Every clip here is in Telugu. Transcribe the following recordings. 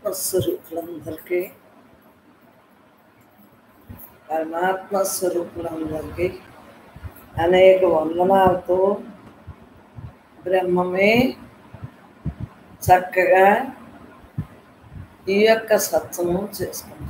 స్వరూపులందరికీ పరమాత్మ స్వరూపులందరికీ అనేక వందనాలతో బ్రహ్మమే చక్కగా ఈ యొక్క సత్సంగం చేసుకుంటారు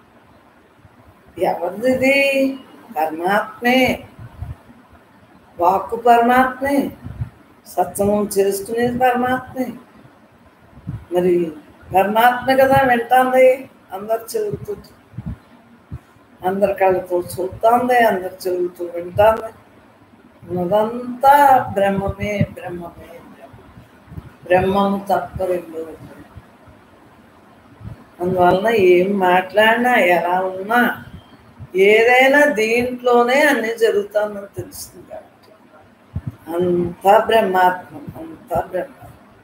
ఎవరిది పరమాత్మే వాక్కు పరమాత్మే సత్సంగం చేసుకునేది పరమాత్మే మరి పరమాత్మ కదా వింటాంది అందరు చెబుతూ అందరి కళ్ళతో చూస్తుంది అందరి చెబుతూ వింటాంది ఉన్నదంతా బ్రహ్మమే బ్రహ్మమే బ్రహ్మ బ్రహ్మము తప్ప రెండు అందువలన ఏం మాట్లాడినా ఎలా ఉన్నా ఏదైనా దీంట్లోనే అన్ని జరుగుతుందని తెలుస్తుంది కాబట్టి అంతా బ్రహ్మాత్మం అంతా బ్రహ్మ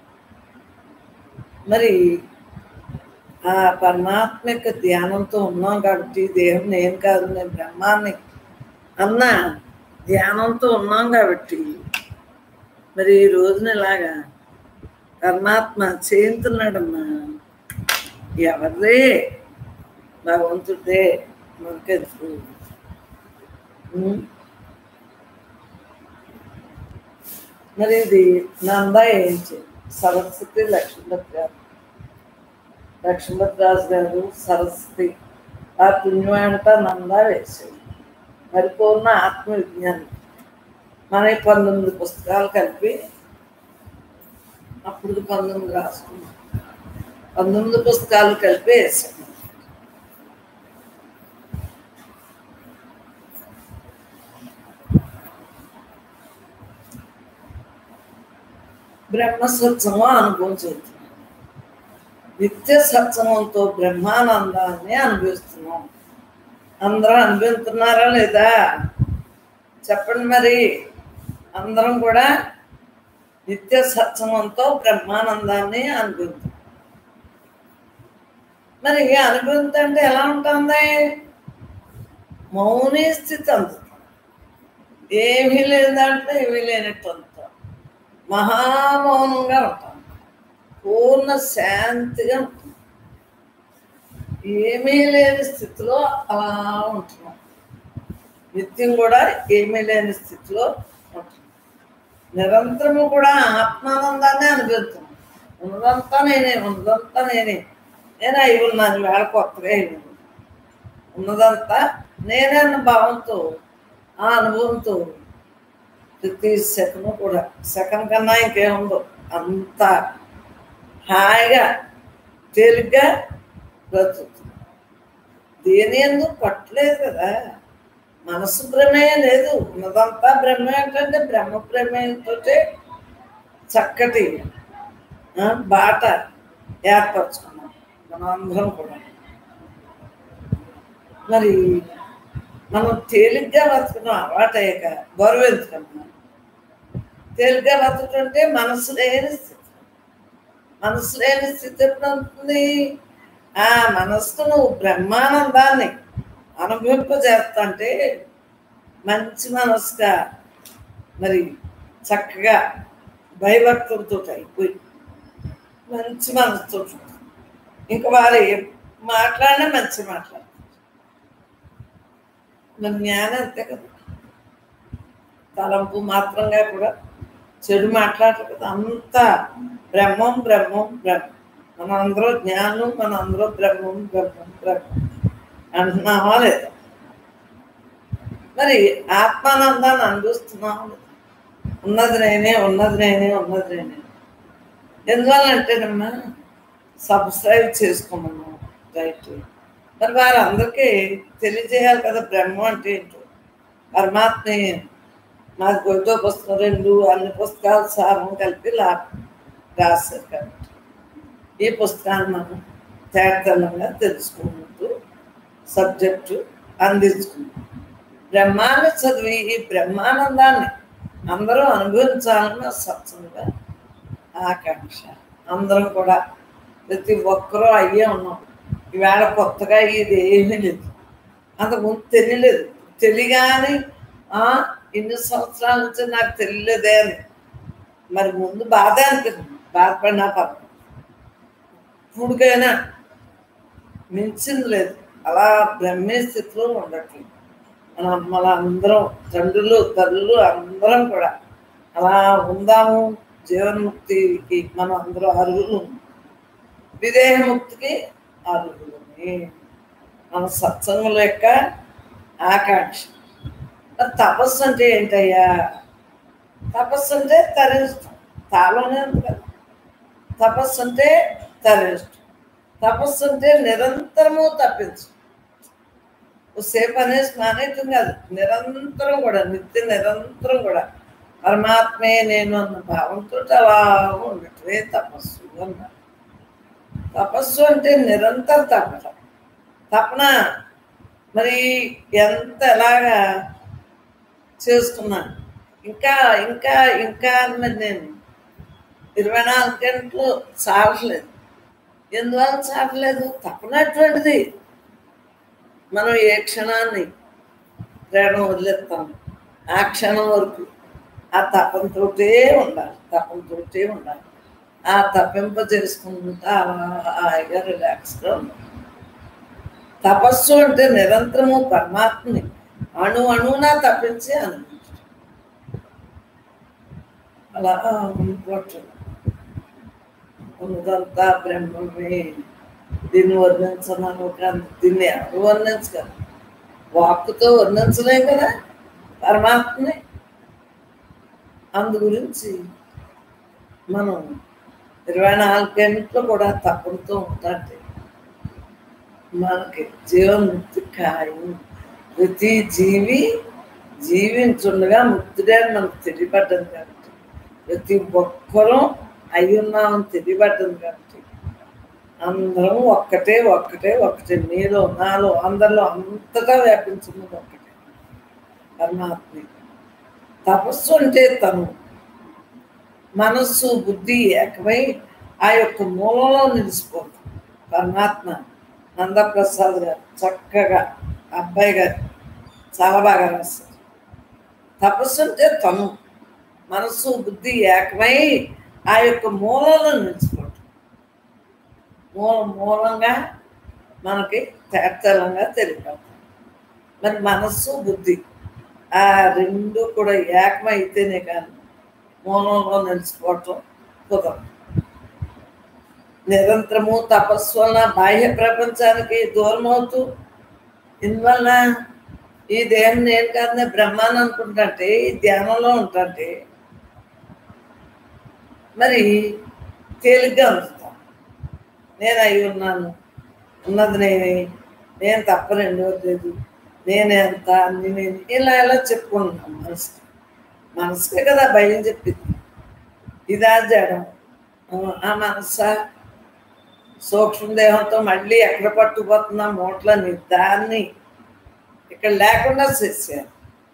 మరి ఆ పరమాత్మ యొక్క ధ్యానంతో ఉన్నాం కాబట్టి దేహం నేను కాదు నేను బ్రహ్మాన్ని అన్న ధ్యానంతో ఉన్నాం కాబట్టి మరి ఈ రోజున ఇలాగా పరమాత్మ చేయించున్నాడమ్మా ఎవరిదే భగవంతుడే మనకెందుకు ఉం? మరి ఇది నందా ఏం చేయాలి సరస్వతి లక్ష్మీపతి గారు లక్ష్మీపతి రాజు గారు సరస్వతి ఆ పుణ్యమంతా నందా వేసేది పరిపూర్ణ ఆత్మ విజ్ఞానం మన ఈ పంతొమ్మిది పుస్తకాలు కలిపి అప్పుడు పంతొమ్మిది రాసుకున్నాం పంతొమ్మిది పుస్తకాలు కలిపి వేసాం బ్రహ్మ సత్సంగం అనుభవం చెందుతున్నాం నిత్య సత్సంగంతో బ్రహ్మానందాన్ని అనుభవిస్తున్నాం అందరూ అనుభవిస్తున్నారా లేదా చెప్పండి మరి అందరం కూడా నిత్య సత్సంగంతో బ్రహ్మానందాన్ని అనుభవిస్తాం మరి అనుభవించ అంటే ఎలా ఉంటుంది మౌని స్థితి అందుతుంది ఏమీ లేదు దాంట్లో ఏమీ లేనట్టు అందుతాం మహామౌనంగా ఉంటాం పూర్ణ శాంతిగా ఉంటుంది ఏమీ లేని స్థితిలో అలా ఉంటున్నాం నిత్యం కూడా ఏమీ లేని స్థితిలో ఉంటుంది నిరంతరము కూడా ఆత్మానందాన్ని అనుభవిస్తున్నాం ఉన్నదంతా నేనే ఉన్నదంతా నేనే నేను అయి ఉన్నాను వేళ కొత్తగా అయి ఉన్నాను ఉన్నదంతా నేనే అన్న భావంతో ఆ అనుభవంతో ప్రతి సెకండ్ కూడా సెకండ్ కన్నా ఇంకేముందో అంత హాయిగా తేలిగ్గా బ్రతుకుతుంది దేని ఎందుకు పట్టలేదు కదా మనసు ప్రమేయం లేదు ఉన్నదంతా బ్రహ్మ ఏంటంటే బ్రహ్మ ప్రమేయంతో చక్కటి ఆ, బాట ఏర్పరచుకున్నాం మనందరం కూడా మరి మనం తేలిగ్గా బతుకున్నాం అలవాటయ్యాక బరువు ఎందుకన్నా తేలిగ్గా బతుకుంటే మనసు లేని స్థితి మనసు లేని స్థితి ఎప్పుడు ఉంటుంది ఆ మనస్సు నువ్వు బ్రహ్మానందాన్ని అనుభవింపజేస్తంటే మంచి మనసుగా మరి చక్కగా భయభక్తులతో అయిపోయి మంచి మనసుతో ఇంకా వారు ఏం మాట్లాడినా మంచి మాట్లాడతారు మరి జ్ఞానం అంతే కదా తలంపు మాత్రంగా కూడా చెడు మాట్లాడరు కదా అంతా బ్రహ్మం బ్రహ్మం బ్రహ్మం మన అందరూ జ్ఞానం మన అందరూ బ్రహ్మం బ్రహ్మం బ్రహ్మం అంటున్నామా లేదా మరి ఆత్మానందాన్ని అనుభవిస్తున్నాము లేదా? ఉన్నది నేనే ఉన్నది నేనే ఉన్నది నేనే ఎందువల్ల అంటేనమ్మా సబ్స్క్రైబ్ చేసుకోమన్నాం రైట్ మరి వారందరికీ తెలియజేయాలి కదా బ్రహ్మ అంటే ఏంటో పరమాత్మ మాది గొప్ప పుస్తకం రెండు అన్ని పుస్తకాలు సారం కలిపి లా రాశారు కాబట్టి ఈ పుస్తకాన్ని మనం తేటతలంగా తెలుసుకుంటూ సబ్జెక్టు అందించుకుంటాం బ్రహ్మాన్ని చదివి ఈ బ్రహ్మానందాన్ని అందరూ అనుభవించాలన్న సత్సంగా ఆకాంక్ష అందరం కూడా ప్రతి ఒక్కరూ అయ్యే ఉన్నాం ఈవేళ కొత్తగా ఇది ఏమీ లేదు అంతకుముందు తెలియలేదు తెలియగాని ఆ, ఇన్ని సంవత్సరాల నుంచి నాకు తెలియలేదే అని మరి ముందు బాధ అనిపిస్తుంది బాధపడినా పర్లేదు ఇప్పుడుకైనా మించింది లేదు అలా బ్రహ్మే స్థితిలో ఉండట్లేదు మన మన అందరం తండ్రులు తల్లులు అందరం కూడా అలా ఉందాము జీవన్ముక్తికి మనం అందరూ అర్హులు విదేహముక్తికి అర్హులని మన సత్సంగుల యొక్క ఆకాంక్ష మరి తపస్సు అంటే ఏంటయ్యా తపస్సు అంటే తరించడం తాలోనే ఉంది కదా తపస్సు అంటే తరించడం తపస్సు అంటే నిరంతరము తప్పించు సేపు అనేసి మానేయటం కాదు నిరంతరం కూడా నిత్య నిరంతరం కూడా పరమాత్మే నేను అన్న భావంతో అలా ఉండటమే తపస్సు అన్నారు తపస్సు అంటే నిరంతర తపన తపన మరి ఎంత ఎలాగా చేసుకున్నాను ఇంకా ఇంకా ఇంకా అన్నది నేను ఇరవై నాలుగు గంటలు చాలట్లేదు ఎందువల్ల చాలట్లేదు తప్పనటువంటిది మనం ఏ క్షణాన్ని ప్రేరణ వదిలేస్తాం ఆ క్షణం వరకు ఆ తపంతోటే ఉండాలి తపంతోటే ఉండాలి ఆ తప్పింప చేసుకుంటా అలా హాయిగా రిలాక్స్గా ఉండాలి తపస్సు అంటే నిరంతరము పరమాత్మని అణు అణువునా తప్పించి అనిపించడం అలా అనుకోవటం ఉన్నదంతా బ్రహ్మమే దీన్ని వర్ణించమని కానీ దీన్ని ఎవరు వర్ణించగలరు వాక్కుతో వర్ణించలేం కదా పరమాత్మని అందు గురించి మనం ఇరవై నాలుగు గంటలు కూడా తప్పనితో ఉంటాంటే మనకి జీవన్ముక్తి ఖాయం ప్రతి జీవి జీవించుండగా ముక్తుడే అని మనకు తెలియబడ్డది కాబట్టి ప్రతి ఒక్కరూ అయి ఉన్నామని తెలియబడ్డది కాబట్టి అందరం ఒక్కటే ఒక్కటే ఒక్కటే నీలో నాలో అందరిలో అంతటా వ్యాపించున్నది ఒక్కటే పరమాత్మ తపస్సు అంటే తను మనస్సు బుద్ధి ఏకమై ఆ యొక్క మూలంలో నిలిచిపోతుంది పరమాత్మ నందప్రసాద్ గారు చక్కగా అబ్బాయి గారు చాలా బాగా రాస్తారు తపస్సు అంటే తను మనస్సు బుద్ధి ఏకమై ఆ యొక్క మూలంలో నిలిచిపోవటం మూల మూలంగా మనకి తేటతలంగా తెలియపడతాం మరి మనస్సు బుద్ధి ఆ రెండు కూడా ఏకమైతేనే కానీ మూలంలో నిలిచిపోవటం కుదరదు నిరంతరము తపస్సు వలన బాహ్య ప్రపంచానికి దూరం అవుతూ ఇందువలన ఈ దేహం నేను కాదని బ్రహ్మాన్ని అనుకుంటుంటే ఈ ధ్యానంలో ఉంటుంటే మరి తేలిగ్గా ఉంచుతాం నేను అయి ఉన్నాను ఉన్నది నేనే నేను తప్ప రెండవది లేదు నేను ఎంత అన్ని నేను ఇలా ఇలా చెప్పుకుంటున్నాం మనసుకి మనసుకే కదా భయం చెప్పింది ఇదా జడం ఆ మనసా సూక్ష్మదేహంతో మళ్ళీ ఎక్కడ పట్టుకుపోతున్నా మూటలని దాన్ని ఇక్కడ లేకుండా చేశారు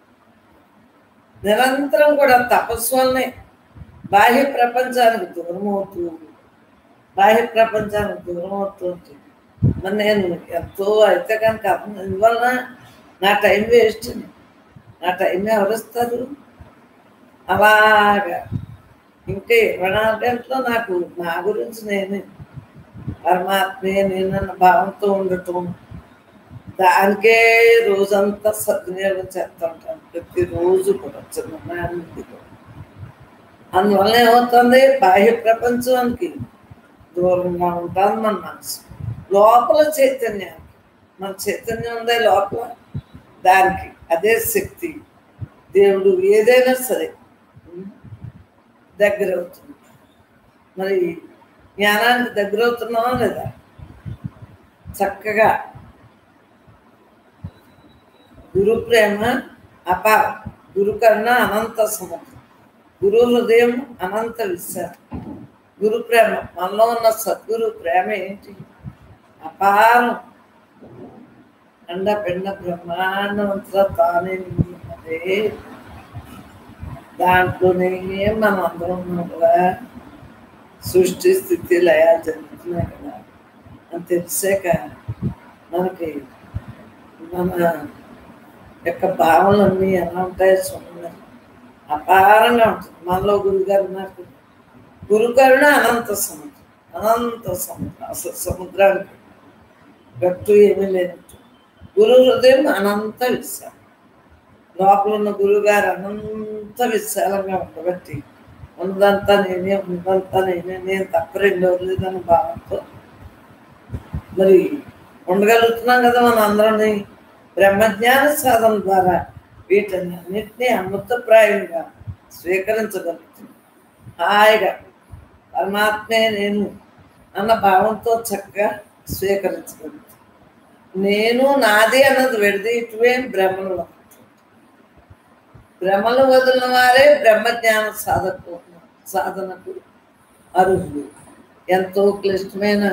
నిరంతరం కూడా తపస్సు వల్లనే బాహ్య ప్రపంచానికి దూరం అవుతూ బాహ్య ప్రపంచానికి దూరం అవుతూ ఉంటుంది మరి నేను ఎంతో అయితే కనుక అందువలన నా టైం వేస్ట్ నా టైం ఎవరిస్తారు అలాగా ఇంకా ఇరవై నాలుగు గంటలు నాకు నా గురించి నేనే పరమాత్మే నేనన్న భావంతో ఉండటం దానికే రోజంతా సద్వినియోగం చేస్తూ ఉంటాను ప్రతిరోజు కూడా చిన్న కూడా అందువల్ల ఏమవుతుంది బాహ్య ప్రపంచానికి దూరంగా ఉంటుంది మన మనసు లోపల చైతన్యానికి మన చైతన్యం ఉందే లోపల దానికి అదే శక్తి దేవుడు ఏదైనా సరే దగ్గర అవుతుంది మరి జ్ఞానానికి దగ్గర అవుతున్నావా లేదా చక్కగా గురు ప్రేమ అపార గురు కరుణ అనంత సముద్రం గురు హృదయం అనంత విశాలం గురు ప్రేమ మనలో ఉన్న సద్గురు ప్రేమ ఏంటి అపారం అండ పిండ బ్రహ్మాండమంతా తానే ఉన్నదే దాంట్లోనే మనం అందరం ఉన్నాం కదా సృష్టి స్థితి లయాలు జరుగుతున్నాయి కదా అని తెలిసాక మనకి మన యొక్క భావనలన్నీ ఎలా ఉంటాయో చూడండి అపారంగా ఉంటుంది మనలో గురుగారు ఉన్నారు గురుకరుణ అనంత సముద్రం అనంత సముద్రం అసలు సముద్రానికి గట్టు ఏమీ లేనట్టు గురు హృదయం అనంత విశాలం లోపల ఉన్న గురువు గారు అనంత విశాలంగా ఉండబట్టి ఉన్నదంతా నేనే ఉన్నదంతా నేనే నేను తప్ప రెండు లేదని భావంతో మరి ఉండగలుగుతున్నాం కదా మన అందరినీ బ్రహ్మజ్ఞాన సాధన ద్వారా వీటన్నిటినీ అమృతప్రాయంగా స్వీకరించగలుగుతుంది హాయిగా పరమాత్మే నేను అన్న భావంతో చక్కగా స్వీకరించగలుగుతుంది నేను నాది అన్నది విడదీయటమే భ్రమలో భ్రమలు వదిలిన వారే బ్రహ్మజ్ఞాన సాధకు సాధనకు అర్హులు ఎంతో క్లిష్టమైన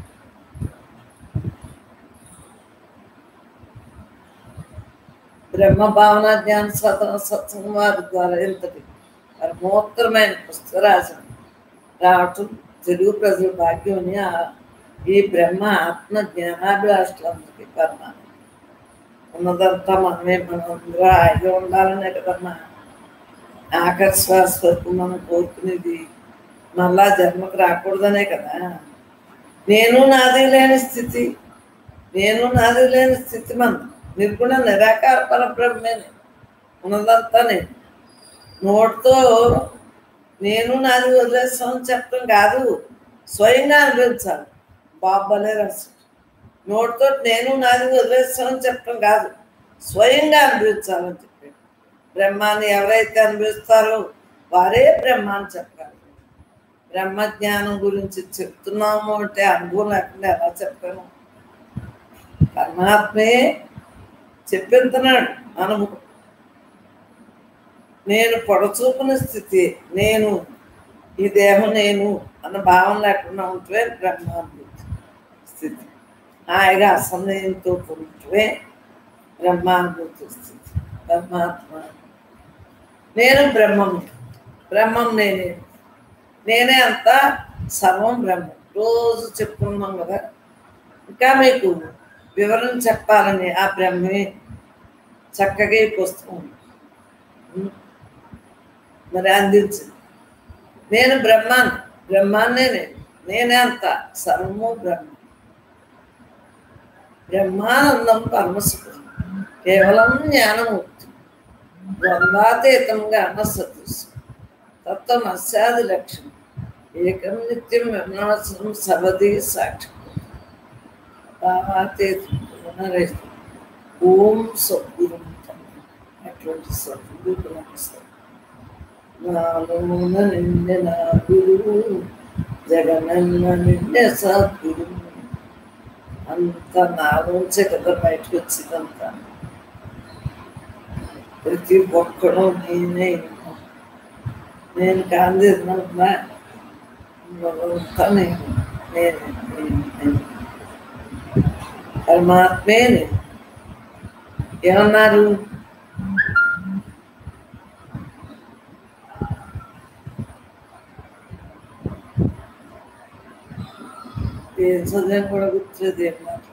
బ్రహ్మ భావన జ్ఞాన సాధన సత్సంవాద ద్వారా ఎంతటి పరమోత్తరమైన పుస్తకరాజం రావటం తెలుగు ప్రజల భాగ్యం అని ఆ- ఈ బ్రహ్మ ఆత్మ జ్ఞానాభిలాషులందరికీ పరమాత్మ ఉన్నదంతా మనమే మనం అందరూ హాయిగా ఉండాలనే కదమ్మా ఆఖరి శ్వాస వరకు మనం కోరుకునేది మళ్ళా జన్మకు రాకూడదనే కదా నేను నాది లేని స్థితి నేను నాది లేని స్థితి మన నిర్గుణ నిరాకార పరబ్రహ్మేనే ఉన్నదంతా నేను నోటితో నేను నాది వదిలేస్తామని చెప్పడం కాదు స్వయంగా అనుభవించాలి బాబ్బలే రాశాడు నోటితో నేను నాది వదిలేస్తామని చెప్పడం కాదు స్వయంగా అనుభవించాలని చెప్పాడు బ్రహ్మాన్ని ఎవరైతే అనుభవిస్తారో వారే బ్రహ్మ అని చెప్పాలి బ్రహ్మజ్ఞానం గురించి చెప్తున్నాము అంటే అనుభవం లేకుండా ఎలా చెప్పాను పరమాత్మే చెప్పింతున్నాడు మనము నేను పొడచూపున స్థితి నేను ఈ దేహం నేను అన్న భావం లేకుండా ఉంటే బ్రహ్మానుభూతి స్థితి హాయిగా అసందేహంతో ఉంటే బ్రహ్మానుభూతి స్థితి పరమాత్మ నేను బ్రహ్మం బ్రహ్మం నేనే నేనే అంతా సర్వం బ్రహ్మం రోజు చెప్పుకున్నాం కదా ఇంకా మీకు వివరణ చెప్పాలని ఆ బ్రహ్మే చక్కగా ఈ పుస్తకం ఉం. మరి అందించింది నేను బ్రహ్మాన్ని బ్రహ్మాన్నే నేను నేనే అంత సర్వము బ్రహ్మ బ్రహ్మానందం పరమసుఖం కేవలం జ్ఞానముక్తి ద్వంద్వాతీతంగా అన్న సదృశ్యం తత్వం అస్యాది లక్ష్యం ఏకం నిత్యం విమనాశనం సర్వదీ సాక్షి భావాతీతం పునరహితం ఓం సద్గురు అటువంటి సద్గురు నమస్కారం నాలోన నిండిన గురువు జగనన్న నిండే సద్గురు అంత నాలోంచే కదా బయటకు వచ్చిందంతా ప్రతి ఒక్కడు నేనే నేను కాంది అంతా నేను నేనే నేను, నేను. పరమాత్మే నేను ఏమన్నారు ఏం చదివాను కూడా గుర్తులేదు ఏం మాట్లాడు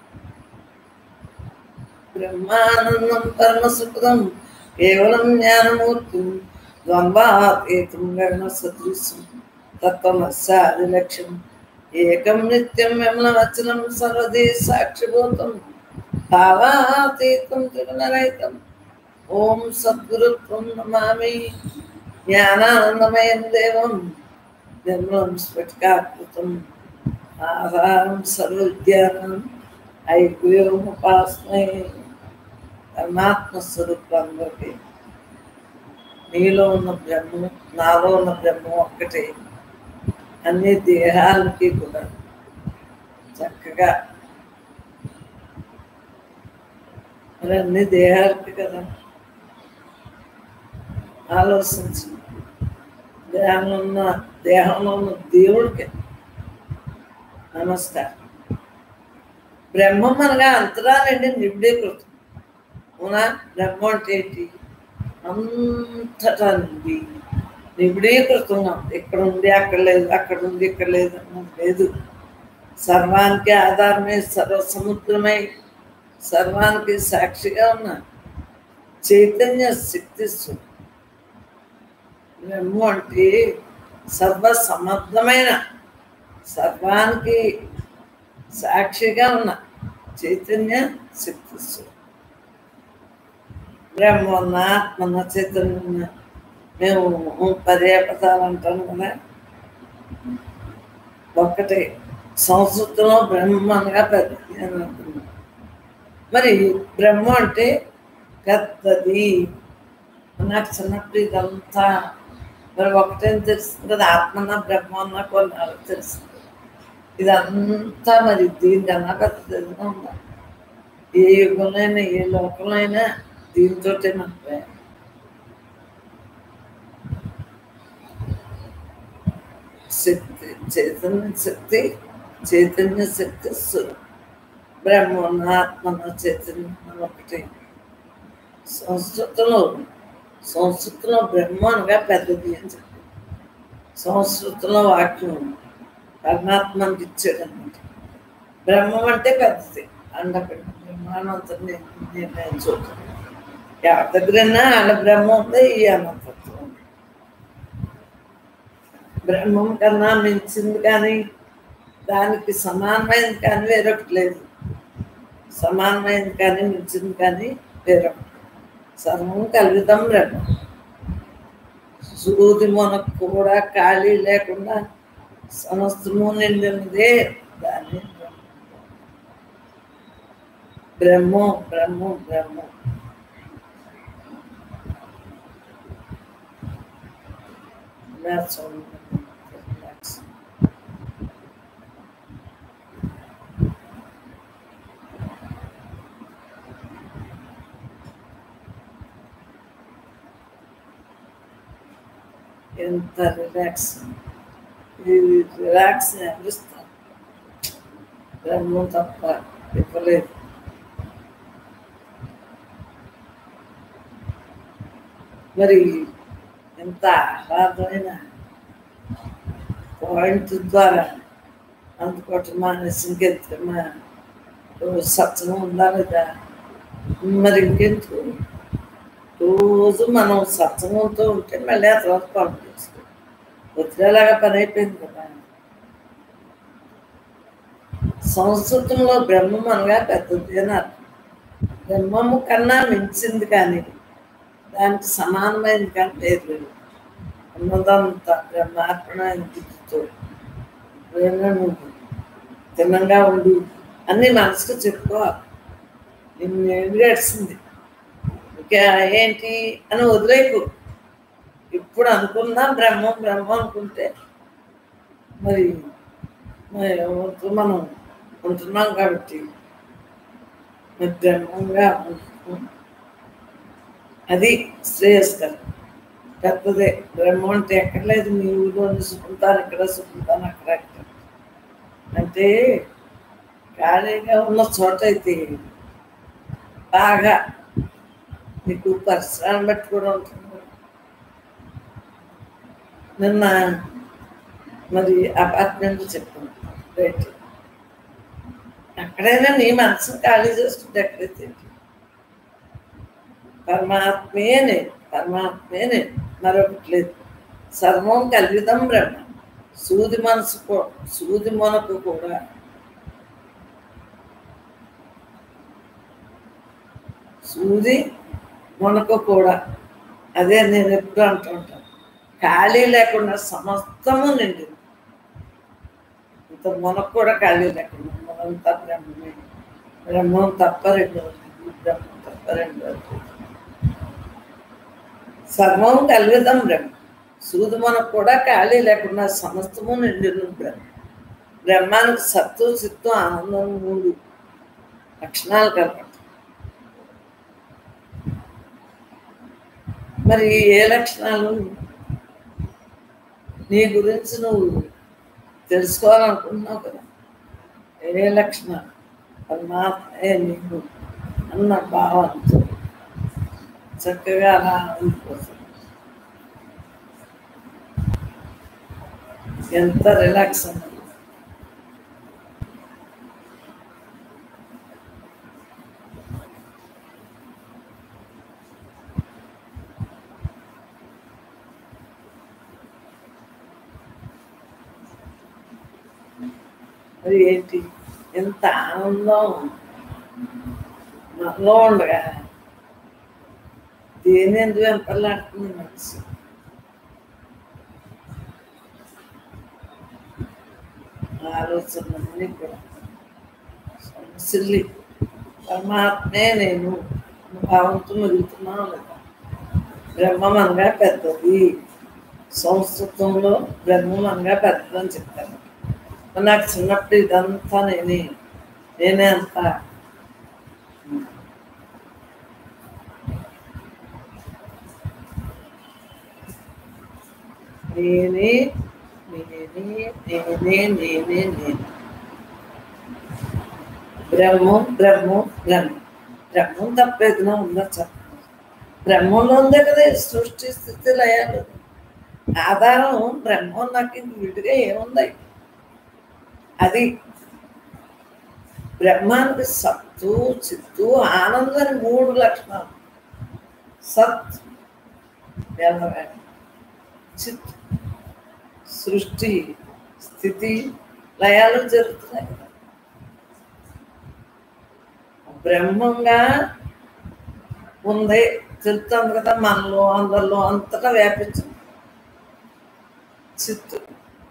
బ్రహ్మానందం పరమసుఖదం కేవలం జ్ఞానమూర్తి ద్వంద్వాతీతం గగన సదృశ్యం తత్వమస్యాది లక్ష్యం ఏకం నిత్యం విమల వచనం సర్వదే సాక్షిభూతం భావాతీతం త్రిగుణరహితం ఓం సద్గురుత్వం నమామి జ్ఞానానందమయం దేవం నిర్మలం స్ఫటికాకృతం ఆధారం సర్వజ్ఞానం ఐక్యోముపాస్మై పరమాత్మ స్వరూపానికి నీలో ఉన్న బ్రహ్మం నాలో ఉన్న బ్రహ్మం ఒక్కటే అన్ని దేహాలకి కూడా చక్కగా మరి అన్ని దేహాలకి కదా ఆలోచించి దేహంలో ఉన్న దేహంలో ఉన్న దేవుడికి నమస్కారం బ్రహ్మం అనగా అంతరాలండి నిబిడీకృతం అవునా బ్రహ్మం అంటే ఏంటి అంతటా నుండి నిబిడీకృతంగా ఉంది ఇక్కడ ఉంది అక్కడ లేదు అక్కడ ఉంది ఇక్కడ లేదు అన్నది లేదు సర్వానికి ఆధారమై సర్వ సముద్రమై సర్వానికి సాక్షిగా ఉన్న చైతన్య శక్తి స్వరూపం. బ్రహ్మం అంటే సర్వ సమర్థమైన సర్వానికి సాక్షిగా ఉన్న చైతన్య శక్తి స్వరూపం. బ్రహ్మ ఉన్న ఆత్మ ఉన్న చైతన్యం ఉన్న మేము పర్యాపదాలు అంటాం కదా ఒక్కటే సంస్కృతంలో బ్రహ్మ అనగా పెద్దది అని అంటున్నాం మరి బ్రహ్మ అంటే పెద్దది నాకు చిన్నప్పుడు ఇదంతా మరి ఒకటేం తెలుస్తుంది కదా ఆత్మన్న బ్రహ్మ అన్న కొన్నాళ్ళు తెలుస్తుంది ఇదంతా మరి దీనికన్నా పెద్దదిగా ఉందా ఏ యుగంలో అయినా ఏ లోకంలో అయినా దీంతో మనకు శక్తి చైతన్య శక్తి చైతన్య శక్తి స్వరూపం బ్రహ్మ ఆత్మ చైతన్యం ఒకటి సంస్కృతంలో సంస్కృతంలో బ్రహ్మ అనగా పెద్దది అని చెప్పి సంస్కృతంలో వాక్యం ఉంది. పరమాత్మకి ఇచ్చాడు అనమాట బ్రహ్మం అంటే పెద్దది అండపిండ బ్రహ్మానంతం నిర్ణయం చూద్దాం ఎవరి దగ్గరైనా వాళ్ళ బ్రహ్మ ఉంది ఈ అనంతత్వం ఉంది బ్రహ్మం కన్నా మించింది కానీ దానికి సమానమైనది కానీ వేరొకటి లేదు సమానమైనది కానీ మించింది కానీ వేరొకటి సర్వం కలుగుతాం బ్రహ్మ సూది మనకు కూడా ఖాళీ లేకుండా సమస్తము నిండినదే దాన్ని Brahma Brahma Brahma That's all. Relax. ఎంత రిలాక్స్ రిలాక్స్ అనిపిస్తాను బ్రహ్మం తప్ప ఇవ్వలేదు మరి ఎంత ఆహ్లాదమైన పాయింట్ ద్వారా అందుకోవటం మానేసి ఇంకెంతమా సత్యం ఉందా లేదా మరి ఇంకెందుకు రోజు మనం సత్సంగంతో ఉంటే మళ్ళీ ఆ తర్వాత పనులు చేసుకో వదిలేలాగా పని అయిపోయింది కదా సంస్కృతంలో బ్రహ్మం అనగా పెద్దది అని అర్థం బ్రహ్మము కన్నా మించింది కానీ దానికి సమానమైనది కానీ లేదు లేదు ఉన్నదంతా బ్రహ్మార్పణ బుద్ధితో ప్రేమ నువ్వు తిన్నంగా ఉండి అన్నీ మనసుకు చెప్పుకోవాలి నిన్ను ఏం గడిచింది ఇంకా ఏంటి అని వదిలేకు ఇప్పుడు అనుకున్నా బ్రహ్మం బ్రహ్మం అనుకుంటే మరి మరి ఎవరితో మనం ఉంటున్నాం కాబట్టి మరి బ్రహ్మంగా ఉంటున్నాం. అది శ్రేయస్కరం పెద్దదే బ్రహ్మం అంటే ఎక్కడ లేదు మీ ఊళ్ళో సుకుంటాను ఇక్కడ సుకుంటాను అక్కడ ఇక్కడ అంటే ఖాళీగా ఉన్న చోట అయితే బాగా మీకు పరిసరాలను బట్టి కూడా ఉంటుంది నిన్న మరి అపార్ట్మెంట్ చెప్పాను రైట్ అక్కడైనా నీ మనసును ఖాళీ చేసుకుంటే ఎక్కడైతే పరమాత్మేనే పరమాత్మేనే మరొకటి లేదు సర్వం కలిగితం బ్రహ్మ సూది మనసు కూ- సూది మనకు కూడా సూది మనకు కూడా అదే నేను ఎప్పుడు అంటుంటాను ఖాళీ లేకుండా సమస్తము నిండింది ఇంత మనకు కూడా ఖాళీ లేకుండా మనంతా బ్రహ్మమే బ్రహ్మం తప్ప రెండు బ్రహ్మం తప్ప రెండు సర్వం కలిగిదాం బ్రహ్మ సూది మనకు కూడా ఖాళీ లేకుండా సమస్తము నిండిన బ్రహ్మ బ్రహ్మానికి సత్తు చిత్తు ఆనందం మూడు లక్షణాలు కలపట మరి ఏ లక్షణాలు నీ గురించి నువ్వు తెలుసుకోవాలనుకుంటున్నావు కదా ఏ లక్షణాలు పరమాత్మే నీకు అన్న భావంతో చక్కగా అలా ఉండిపోతుంది ఎంత రిలాక్స్ అన్నది మరి ఏంటి ఎంత ఆనందం మనలో ఉండగా దేని ఎందుకు వెంపర్లాడుతుంది మనసు ఆలోచనలన్నీ కూడా సిల్లి పరమాత్మే నేను భావంతో మిగులుతున్నాను లేదా బ్రహ్మమనగా పెద్దది సంస్కృతంలో బ్రహ్మమనగా పెద్దదని చెప్తాను మరి నాకు చిన్నప్పుడు ఇదంతా నేనే నేనే అంతా నేనే నేనే నేనే నేనే నేను బ్రహ్మం బ్రహ్మం బ్రహ్మం బ్రహ్మం తప్ప ఏదైనా ఉందా చెప్పండి బ్రహ్మంలో ఉందే కదా ఈ సృష్టి స్థితి లయాలు ఆధారం బ్రహ్మం నాకు ఇంక విడిగా ఏముంది అది బ్రహ్మానికి సత్తు చిత్తు ఆనందం అని మూడు లక్షణాలు సత్ వెళ్ళవేళ చిత్ సృష్టి స్థితి లయాలు జరుగుతున్నాయి కదా బ్రహ్మంగా ఉంది తెలుస్తుంది కదా మనలో అందరిలో అంతటా వ్యాపించింది చిత్తు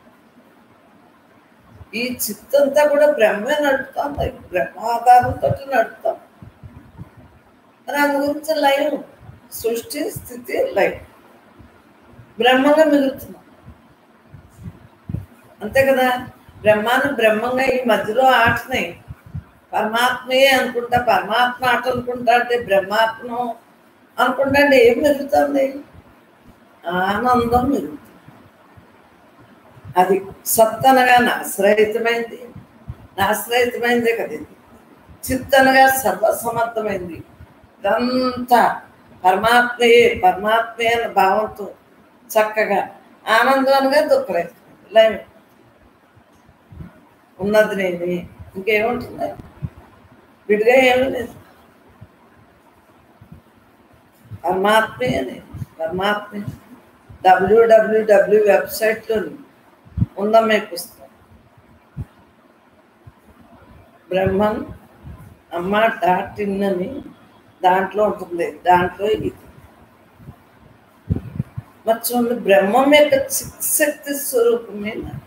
ఈ చిత్తంతా కూడా బ్రహ్మే నడుపుతుంది బ్రహ్మాధారంతో నడుపుతాం మరి అందు గురించి లయం సృష్టి స్థితి లయం బ్రహ్మంగా మిగులుతున్నాం అంతే కదా బ్రహ్మాన్ని బ్రహ్మంగా ఈ మధ్యలో ఆటని పరమాత్మయే అనుకుంటా పరమాత్మ ఆట అనుకుంటా అంటే బ్రహ్మాత్మ అనుకుంటా అంటే ఏం మిగులుతుంది ఆనందం మిగులుతుంది అది సత్తనగా నాశ్రయితమైంది నాశ్రయితమైందే కదా ఇది చిత్తనగా సర్వసమర్థమైంది ఇదంతా పరమాత్మయే పరమాత్మయే అన్న భావంతో చక్కగా ఆనందంగా దుఃఖరహితమైంది లైవ్ ఉన్నది నేనే ఇంకేముంటుంది విడిగా ఏమీ లేదు పరమాత్మే అని పరమాత్మే డబ్ల్యూడబ్ల్యూడబ్ల్యూ వెబ్సైట్లోని ఉందా మీ పుస్తకం బ్రహ్మన్ అమ్మ డాట్ ఇన్ అని దాంట్లో ఉంటుంది దాంట్లో ఇది మరి చూడండి బ్రహ్మం యొక్క చిక్శక్తి స్వరూపమే నాకు.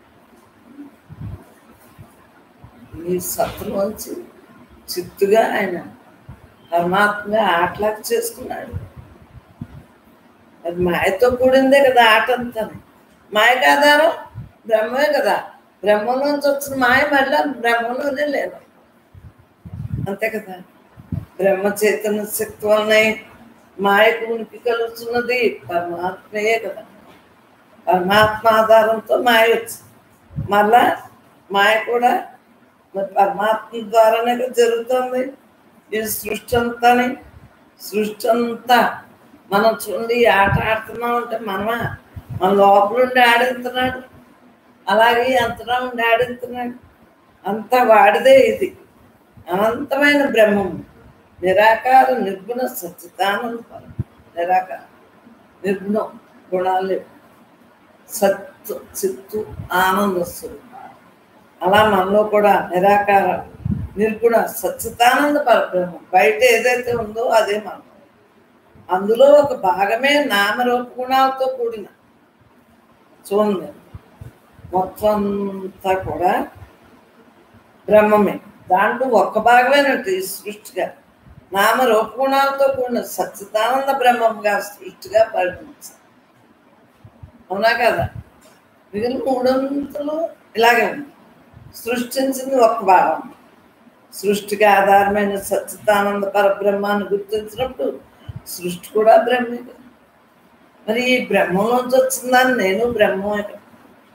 ఈ సత్తులోంచి చిత్తుగా ఆయన పరమాత్మగా ఆటలాగా చేసుకున్నాడు అది మాయతో కూడిందే కదా ఆట అంతా మాయకు ఆధారం బ్రహ్మే కదా బ్రహ్మలోంచి వచ్చిన మాయ మళ్ళీ బ్రహ్మలోనే లేదు అంతే కదా బ్రహ్మ చైతన్య శక్తి వలన మాయకు ఉనికి కలుగుతున్నది పరమాత్మయే కదా పరమాత్మ ఆధారంతో మాయ వచ్చింది మళ్ళా మాయ కూడా మరి పరమాత్మ ద్వారానే కదా జరుగుతుంది ఈ సృష్టి అంతాని సృష్టి అంతా మనం చూడండి ఈ ఆట ఆడుతున్నాం అంటే మనమా మన లోపల ఉండి ఆడుతున్నాడు అలాగే అంతటా ఉండి ఆడుతున్నాడు అంతా వాడిదే ఇది అనంతమైన బ్రహ్మము నిరాకార నిర్గుణ సచ్చిదానంద పరం నిరాకార నిర్గుణం గుణాలు లేవు. సత్తు చిత్తు ఆనంద స్వరూపం అలా మనలో కూడా నిరాకార నిర్గుణ సచ్చిదానంద పరబ్రహ్మం బయట ఏదైతే ఉందో అదే మనం అందులో ఒక భాగమే నామరూప గుణాలతో కూడిన చూడండి మొత్తం అంతా కూడా బ్రహ్మమే దాంట్లో ఒక్క భాగమేనట్టు ఈ సృష్టిగా నామ రూపగుణాలతో కూడిన సచ్చిదానంద బ్రహ్మంగా సృష్టిగా పరిగణించారు అవునా కదా మిగిలిన మూడొంతులు ఇలాగే ఉంది సృష్టించింది ఒక్క భాగం సృష్టికి ఆధారమైన సచ్చిదానంద పరబ్రహ్మాన్ని గుర్తించినప్పుడు సృష్టి కూడా బ్రహ్మే కదా మరి ఈ బ్రహ్మంలోంచి వచ్చిందని నేను బ్రహ్మమే కదా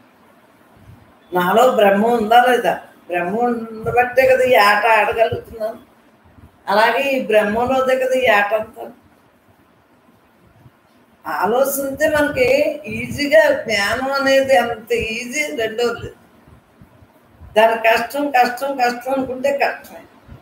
నాలో బ్రహ్మం ఉందా లేదా బ్రహ్మం ఉండబట్టే కదా ఈ ఆట ఆడగలుగుతున్నాను అలాగే ఈ బ్రహ్మంలోదే కదా ఈ ఆట అంతా ఆలోచిస్తే మనకి ఈజీగా జ్ఞానం అనేది అంత ఈజీ రెండోది దాని కష్టం కష్టం కష్టం అనుకుంటే కష్టమే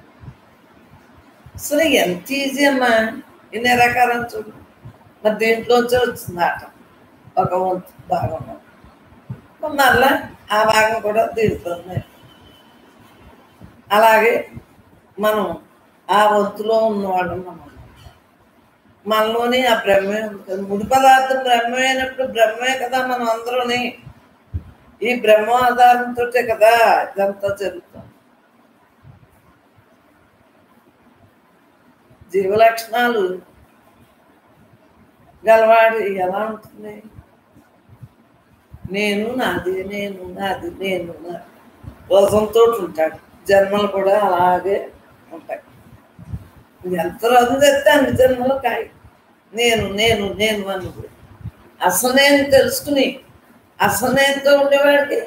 అసలు ఎంత ఈజీ అమ్మా ఇన్ని రకాలం చూడు మరి దీంట్లోంచే వచ్చింది ఆట ఒక వంతు భాగం మళ్ళా ఆ భాగం కూడా దీంట్లోనే అలాగే మనం ఆ వంతులో ఉన్నవాడు మనం మనలోని ఆ బ్రహ్మే ఉంది కదా ముడి పదార్థం బ్రహ్మే అయినప్పుడు బ్రహ్మే కదా మనం అందరూని ఈ బ్రహ్మ ఆధారంతో కదా ఇదంతా జరుగుతుంది జీవ లక్షణాలు గలవాడు ఎలా ఉంటుంది నేను నాది నేను నాది నేను నాది రోజంతో ఉంటాడు జన్మలు కూడా అలాగే ఉంటాయి ఎంత రోజు తెస్తే అన్ని జన్మలు కాయ నేను నేను నేను అన్నప్పుడు అసలు నేను తెలుసుకుని అసలు నేనుతో ఉండేవాడికి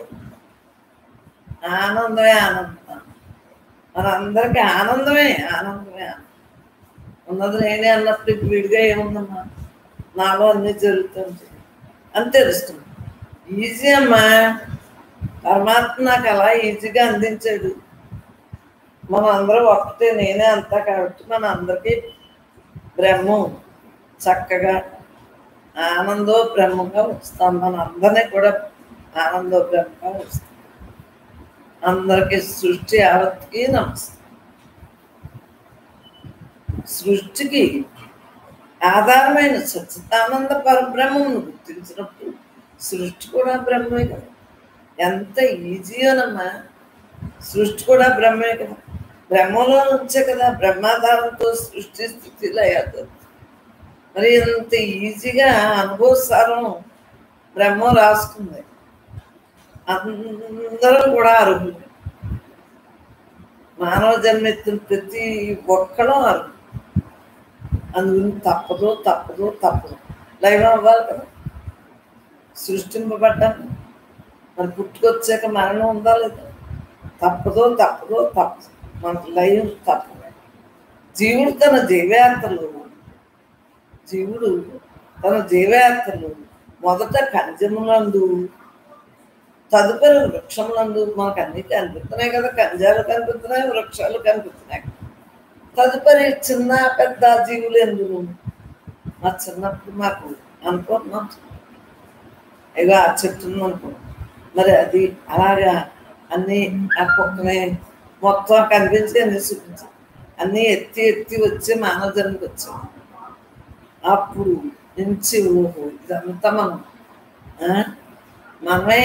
ఆనందమే ఆనందం మనందరికీ ఆనందమే ఆనందమే ఆనందం ఉన్నది నేనే అన్నప్పుడు ఇప్పుడు విడిగా ఏముందమ్మా నాలో అన్నీ జరుగుతుంది అని తెలుస్తుంది ఈజీ అమ్మా పరమాత్మ నాకు అలా ఈజీగా అందించాడు మనం అందరం ఒక్కటే నేనే అంతా కాబట్టి మన అందరికీ బ్రహ్మం చక్కగా ఆనందో బ్రహ్మంగా వస్తాం మన అందరినీ కూడా ఆనందో బ్రహ్మంగా వస్తాం అందరికీ సృష్టి యావత్కి నమస్తే సృష్టికి ఆధారమైన సచ్చిదానంద పరబ్రహ్మను గుర్తించినప్పుడు సృష్టి కూడా బ్రహ్మే కదా ఎంత ఈజీయోనమ్మా సృష్టి కూడా బ్రహ్మే కదా బ్రహ్మలో నుంచే కదా బ్రహ్మాధారంతో సృష్టి స్థితిలో అయ్యారు మరి ఇంత ఈజీగా అనుభవసారం బ్రహ్మ రాసుకుంది అందరం కూడా అర్హులు మానవ జన్మెత్తిన ప్రతి ఒక్కడూ అర్హులు అందుకని తప్పదు తప్పదు తప్పదు లైవ్ అవ్వాలి కదా సృష్టింపబడ్డాను మరి పుట్టుకొచ్చాక మరణం ఉందా లేదా తప్పదో తప్పదో తప్పదు మనకు లైవ్ తప్పదు జీవుడు తన జీవయాత్రలు జీవుడు తన జీవయాత్రలు మొదట కంజములందు తదుపరి వృక్షములందు మనకు అన్ని కనిపిస్తున్నాయి కదా కంజాలు కనిపిస్తున్నాయి వృక్షాలు కనిపిస్తున్నాయి తదుపరి చిన్న పెద్ద జీవులు ఎందుకు మా చిన్నప్పుడు మాకు అనుకుంటున్నాం ఇక ఆ చెట్టు అనుకో మరి అది అలాగా అన్ని ఆ కుక్కనే మొత్తం కనిపించి అన్ని చూపించి అన్నీ ఎత్తి ఎత్తి వచ్చి మానవ జన్మకి వచ్చాం అప్పుడు నుంచి ఓహో ఇదంతా మనం ఆ? మనమే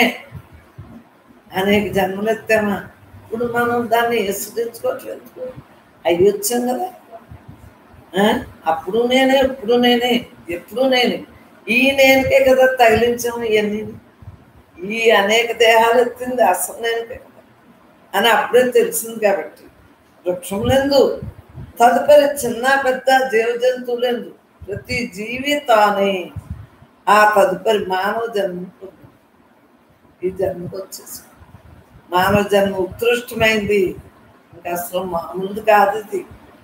అనేక జన్మలు ఎత్తామా ఇప్పుడు మనం దాన్ని విసరించుకోవట్లేదు అవి వచ్చాం కదా ఆ? అప్పుడు నేనే ఎప్పుడు నేనే ఎప్పుడు నేనే ఈ నేనకే కదా తగిలించాము ఇవన్నీ ఈ అనేక దేహాలు ఎత్తింది అసలు నేనకే కదా అని అప్పుడే తెలిసింది కాబట్టి వృక్షములందు తదుపరి చిన్న పెద్ద జీవ జంతువులందు ప్రతి జీవి తానే ఆ తదుపరి మానవ జన్మ పొందింది. ఈ జన్మకు వచ్చేసి మానవ జన్మ ఉత్కృష్టమైంది ఇంకా అసలు మామూలుది కాదు ఇది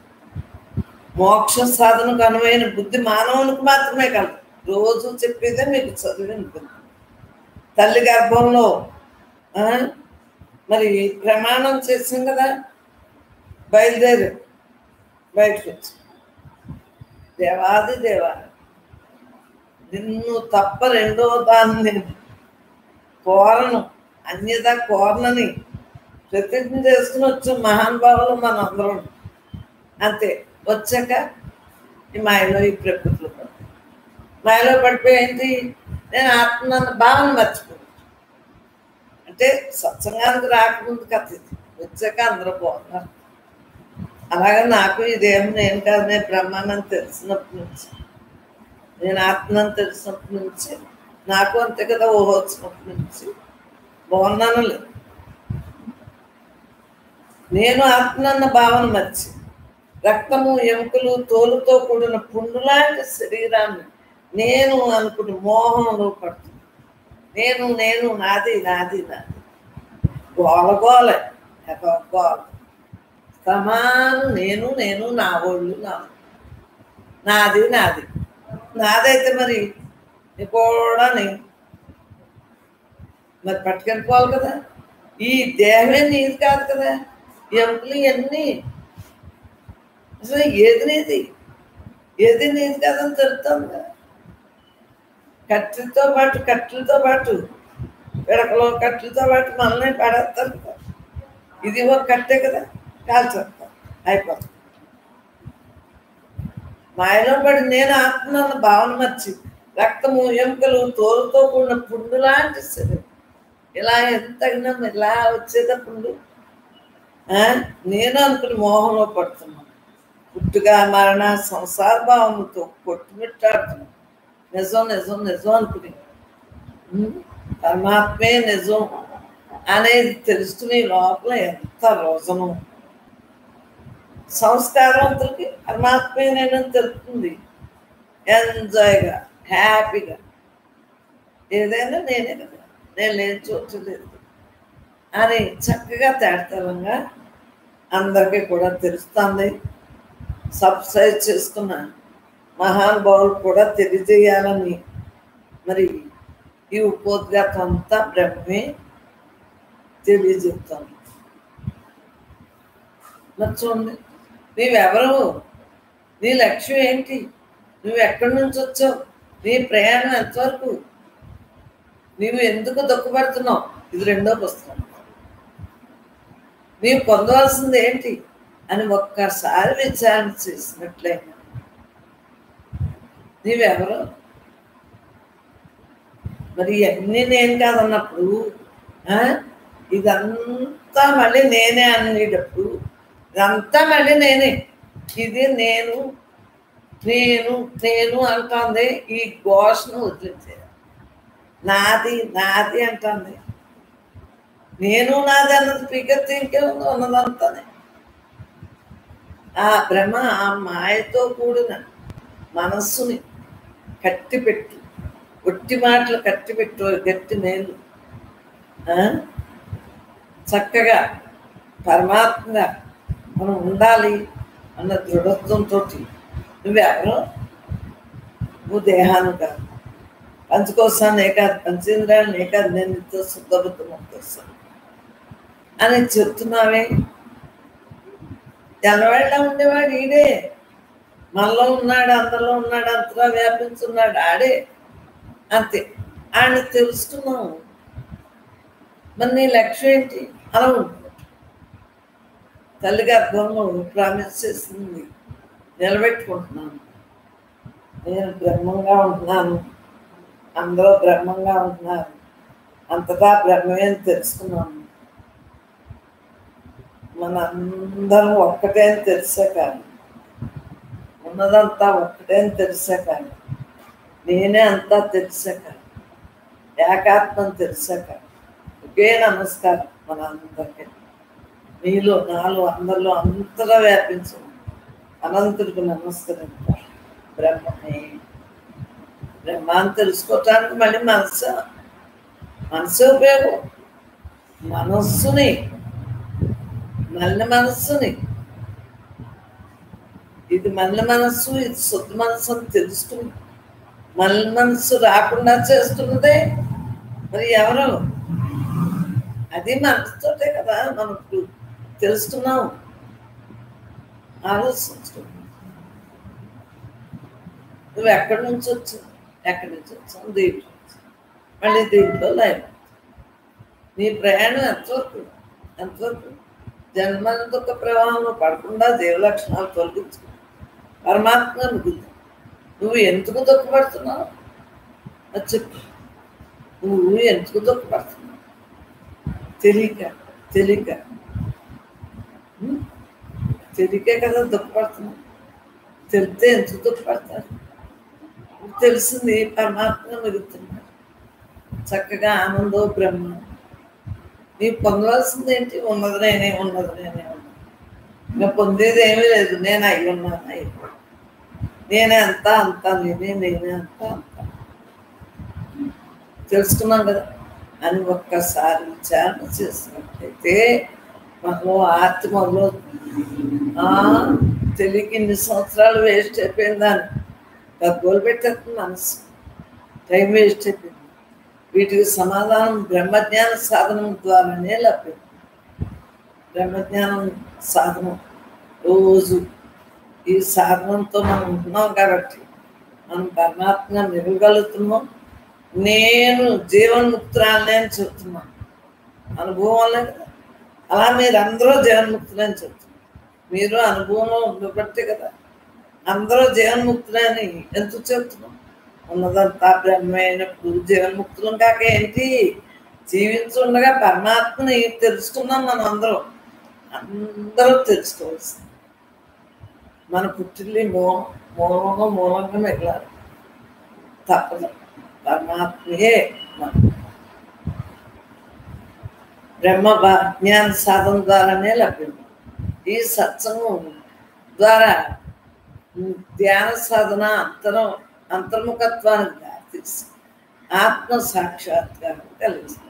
మోక్ష సాధనకు అనువైన బుద్ధి మానవునికి మాత్రమే కలదు రోజు చెప్పేదే మీకు చదివి ఉంటుంది తల్లి గర్భంలో ఆ, మరి ప్రమాణం చేసాం కదా బయలుదేరి బయటకు వచ్చి దేవాది దేవా నిన్ను తప్ప రెండో దాన్ని నేను కోరను అన్యత కోరనని ప్రతిజ్ఞ చేసుకుని వచ్చిన మహానుభావులు మనందరం అంతే వచ్చాక ఈ మాయలో ఈ ప్రకృతిలో పడి మాయలో పడిపోయింది నేను ఆత్మ అన్న భావన మర్చిపోయాను అంటే సత్సంగానికి రాకముందు కథ ఇది వచ్చాక అందరూ బాగున్నారు అలాగే నాకు ఇదేం నేను కాదు నేను బ్రహ్మాండం తెలిసినప్పటి నుంచి నేను ఆత్మని తెలిసినప్పటి నుంచి నాకు అంతే కదా ఊహ వచ్చినప్పటి నుంచి బాగున్నాను లేదు నేను ఆత్మన్న భావన మర్చి రక్తము ఎముకలు తోలుతో కూడిన పుండులాంటి శరీరాన్ని నేను అనుకుని మోహంలో పడుతుంది నేను నేను నాది నాది నాది గోల గోల ఎగ గోల సమాను నేను నేను నా ఒళ్ళు నా నాది నాది నాదైతే మరి నీ కూడా నేను మరి పట్టుకెళ్ళిపోవాలి కదా ఈ దేహమే నీది కాదు కదా ఎముకలు ఇవన్నీ అసలు ఏది నీది ఏది నీది కాదని తెలుస్తుంది కదా కట్టెలతో పాటు కట్టెలతో పాటు పిడకలో కట్టెలతో పాటు మనల్ని పడేస్తారు కదా ఇది ఒక కట్టే కదా కాల్చేస్తారు అయిపోతుంది మాయలో పడి నేను ఆత్మ అన్న భావన మర్చి రక్తము ఎముకలు తోలుతో కూడిన పుండు లాంటి శరీరం ఇలా ఎంత అయినా ఇలా వచ్చేదా పుండు ఆ? నేను అనుకుని మోహంలో పడుతున్నాను పుట్టుగా మరణ సంసార భావంతో కొట్టుమిట్టాడుతున్నాను నిజం నిజం నిజం అనుకుని ఉమ్, పరమాత్మే నిజం అనేది తెలుసుకునే లోపల ఎంత రోజను సంస్కారవంతులకి పరమాత్మే నేను తెలుపుతుంది ఎంజాయ్గా హ్యాపీగా ఏదైనా నేనే కదా నేను లేని చూడలేదు అని చక్కగా తేడతలంగా అందరికీ కూడా తెలుస్తుంది సబ్స్క్రైబ్ చేసుకున్న మహానుభావులు కూడా తెలియజేయాలని మరి ఈ ఉపోద్ఘాతం అంతా బ్రహ్మే తెలియజెప్తాను మరి చూడండి నీవెవరు నీ లక్ష్యం ఏంటి నువ్వు ఎక్కడి నుంచి వచ్చావు నీ ప్రయాణం ఎంతవరకు నీవు ఎందుకు దుఃఖపడుతున్నావు ఇది రెండో పుస్తకం నీవు పొందవలసింది ఏంటి అని ఒక్కసారి విచారణ చేసినట్లయినా నీవెవరు మరి ఇవన్నీ నేను కాదన్నప్పుడు ఆ, ఇదంతా మళ్ళీ నేనే అనేటప్పుడు ఇదంతా మళ్ళీ నేనే ఇది నేను నేను నేను అంటుంది ఈ ఘోషను వదిలించేది నాది నాది అంటుంది నేను నాది అన్నది పిగత్తి ఇంకేముంది ఉన్నదంతానే ఆ భ్రమ ఆ మాయతో కూడిన మనస్సుని కట్టిపెట్టు ఒట్టి మాటలు కట్టిపెట్టు గట్టి మేలు ఆ? చక్కగా పరమాత్మగా మనం ఉండాలి అన్న దృఢత్వంతో నువ్వెవరు నువ్వు దేహాన్ని కాదు పంచకోసాన్ని కాదు పంచేంద్రాన్ని కాదు నేను నీతో శుద్ధబుద్ధం కోసం అని చెప్తున్నావే జనవాళ్ళ ఉండేవాడు ఈడే మనలో ఉన్నాడు అందరిలో ఉన్నాడు అంతలో వ్యాపించున్నాడు ఆడే అంతే ఆయన తెలుసుకున్నాము మరి నీ లక్ష్యం ఏంటి అలా ఉంటుంది తల్లి గర్భంలో ప్రామిస్ చేసింది నిలబెట్టుకుంటున్నాను నేను బ్రహ్మంగా ఉంటున్నాను అందరూ బ్రహ్మంగా ఉంటున్నారు అంతటా బ్రహ్మమే అని తెలుసుకున్నాను మన అందరం ఒక్కటే అని తెలిసే కానీ ఉన్నదంతా ఒక్కటే అని తెలిసే కానీ నేనే అంతా తెలిసే కానీ ఏకాత్మని తెలిసే కానీ ఒకే నమస్కారం మన అందరికీ మీలో నాలో అందరిలో అంతగా వ్యాపించు అనంతుడికి నమస్కరించాలి బ్రహ్మని బ్రహ్మాన్ని తెలుసుకోవటానికి మళ్ళీ మనసు మనసు ఉపయోగం మనస్సుని మళ్ళీ మనస్సుని ఇది మళ్ళీ మనస్సు ఇది శుద్ధ మనస్సు అని తెలుసుకుని మళ్ళీ మనస్సు రాకుండా చేస్తున్నదే మరి ఎవరు అది మనసుతోటే కదా మనం ఇప్పుడు తెలుసుకున్నాం ఆలోచించు నువ్వు ఎక్కడి నుంచి వచ్చావు ఎక్కడి నుంచి వచ్చావు దీంట్లో వచ్చావు. మళ్ళీ దీంట్లో లైన్ నీ ప్రయాణం ఎంతవరకు ఎంతవరకు జన్మ దుఃఖ ప్రవాహంలో పడకుండా జీవ లక్షణాలు తొలగించు పరమాత్మ మిగులుతుంది నువ్వు ఎందుకు దుఃఖపడుతున్నావు అది చెప్పు నువ్వు ఎందుకు దుఃఖపడుతున్నావు తెలియక తెలియక ఉం? తెలియకే కదా దుఃఖపడుతున్నావు తెలితే ఎందుకు దుఃఖపడతారు తెలిసింది పరమాత్మ మిగులుతున్నాడు చక్కగా ఆనందో బ్రహ్మ నీ పొందవలసింది ఏంటి ఉన్నది నేనే ఉన్నది నేనే ఉన్నది ఇంకా పొందేది ఏమీ లేదు నేను అయి ఉన్నాను అయి ఉన్నాను. నేనే అంతా అంతా నేనే నేనే అంతా అంతా తెలుసుకున్నాం కదా అని ఒక్కసారి విచారణ చేసినట్లయితే మనలో ఆర్తి మొదలవుతుంది ఆ, తెలియక ఇన్ని సంవత్సరాలు వేస్ట్ అయిపోయిందని గగ్గోలు పెట్టేస్తుంది మనసు టైం వేస్ట్ అయిపోయింది వీటికి సమాధానం బ్రహ్మజ్ఞాన సాధనం ద్వారానే లభ్యం బ్రహ్మజ్ఞానం సాధనం రోజు ఈ సాధనంతో మనం ఉంటున్నాం కాబట్టి మనం పరమాత్మగా నిలగలుగుతున్నాం నేను జీవన్ముక్తురాలని అని చెప్తున్నాను అనుభవం వల్లే కదా అలా మీరందరూ జీవన్ముక్తులని చెప్తున్నారు మీరు అనుభవంలో ఉండబట్టే కదా అందరూ జీవన్ముక్తులే అని ఎందుకు చెప్తున్నాం ఉన్నదంతా బ్రహ్మే అయినప్పుడు జీవన్ముక్తులం కాక ఏంటి జీవించుండగా పరమాత్మని తెలుసుకున్నాం మనం అందరం అందరూ తెలుసుకోవాల్సింది మన పుట్టిల్లి మూలం మూలంగా మూలంగా మిగలాలి తప్పదు పరమాత్మయే మన బ్రహ్మ భా- జ్ఞాన సాధన ద్వారానే లభ్యం ఈ సత్సంగం ద్వారా ధ్యాన సాధన అంతరం అంతర్ముఖత్వానికి దారితీసి ఆత్మ సాక్షాత్కారం కలిగిస్తుంది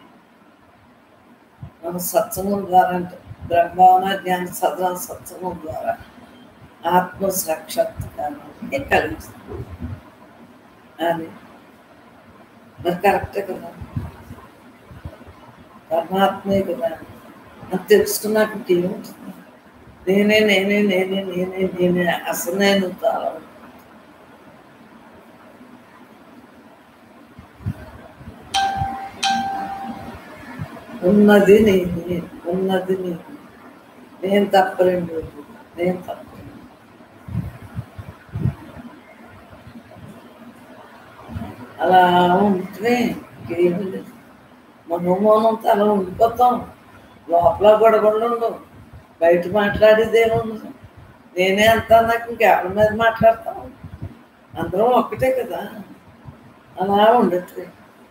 మన సత్సంగం ద్వారా అంటే బ్రహ్మవన జ్ఞాన సాధన సత్సంగం ద్వారా ఆత్మ సాక్షాత్కారాన్ని కలిగిస్తుంది అని మరి కరెక్టే కదా పరమాత్మే కదా అది తెలుసుకున్నాక ఏముంటుంది నేనే నేనే నేనే నేనే నేనే అసలు నేను తాళం ఉన్నది నేనే ఉన్నది నేను నేను తప్పలేండి నేను తప్పలేండి అలా ఉంటే ఇంకేమీ లేదు మనోమోనంతో అలా ఉండిపోతాం లోపల గొడవలు ఉండవు బయట మాట్లాడేది ఏముండదు నేనే అంతా నాకు ఇంకెవరి మీద మాట్లాడతాం అందరం ఒక్కటే కదా అలా ఉండట్లే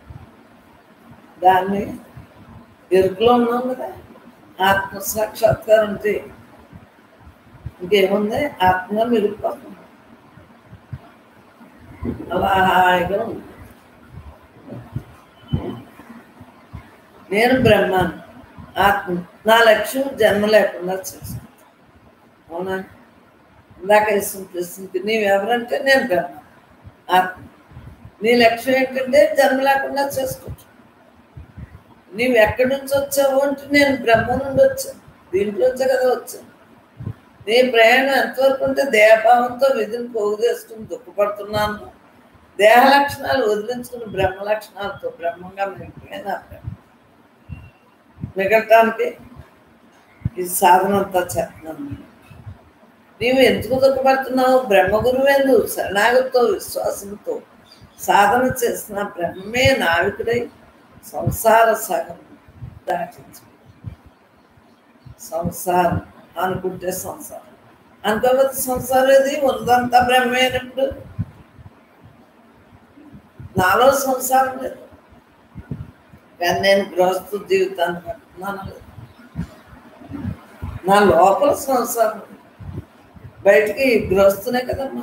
దాన్ని ఎరుకులో ఉన్నాం కదా ఆత్మ సాక్షాత్కారం ఉంటే ఇంకేముంది ఆత్మ మెరుగుపోతుంది అలా హాయిగా ఉంది నేను బ్రహ్మాను ఆత్మ నా లక్ష్యం జన్మ లేకుండా చేస్తాను అవునా ఇందాక ఇస్తుంది ప్రశ్నకి నీవెవరంటే నేను బ్రహ్మ ఆత్మ నీ లక్ష్యం ఏంటంటే జన్మ లేకుండా చేసుకోవచ్చు నీవు ఎక్కడి నుంచి వచ్చావు అంటే నేను బ్రహ్మ నుండి వచ్చాను దీంట్లోంచే కదా వచ్చాను నీ ప్రయాణం ఎంతవరకు ఉంటే దేహభావంతో విధిని పోగు చేసుకుని దుఃఖపడుతున్నాను దేహ లక్షణాలు వదిలించుకుని బ్రహ్మ లక్షణాలతో బ్రహ్మంగా మిగిలిపోయిన నా బ్రహ్మ మిగలటానికి ఈ సాధన అంతా చేస్తున్నాను నీవు ఎందుకు దుఃఖపడుతున్నావు బ్రహ్మ గురువేందు శరణాగతితో విశ్వాసంతో సాధన చేసిన బ్రహ్మే నావికుడై సంసార సగం దాటించు సంసారం అనుకుంటే సంసారం అనుకోకపోతే సంసారం ఏది ఉందంతా బ్రహ్మే అయినప్పుడు నాలో సంసారం లేదు కానీ నేను గృహస్థు జీవితాన్ని కట్టున్నాను లేదు నా లోపల సంసారం ఉంది. బయటికి గృహస్థునే కదమ్మా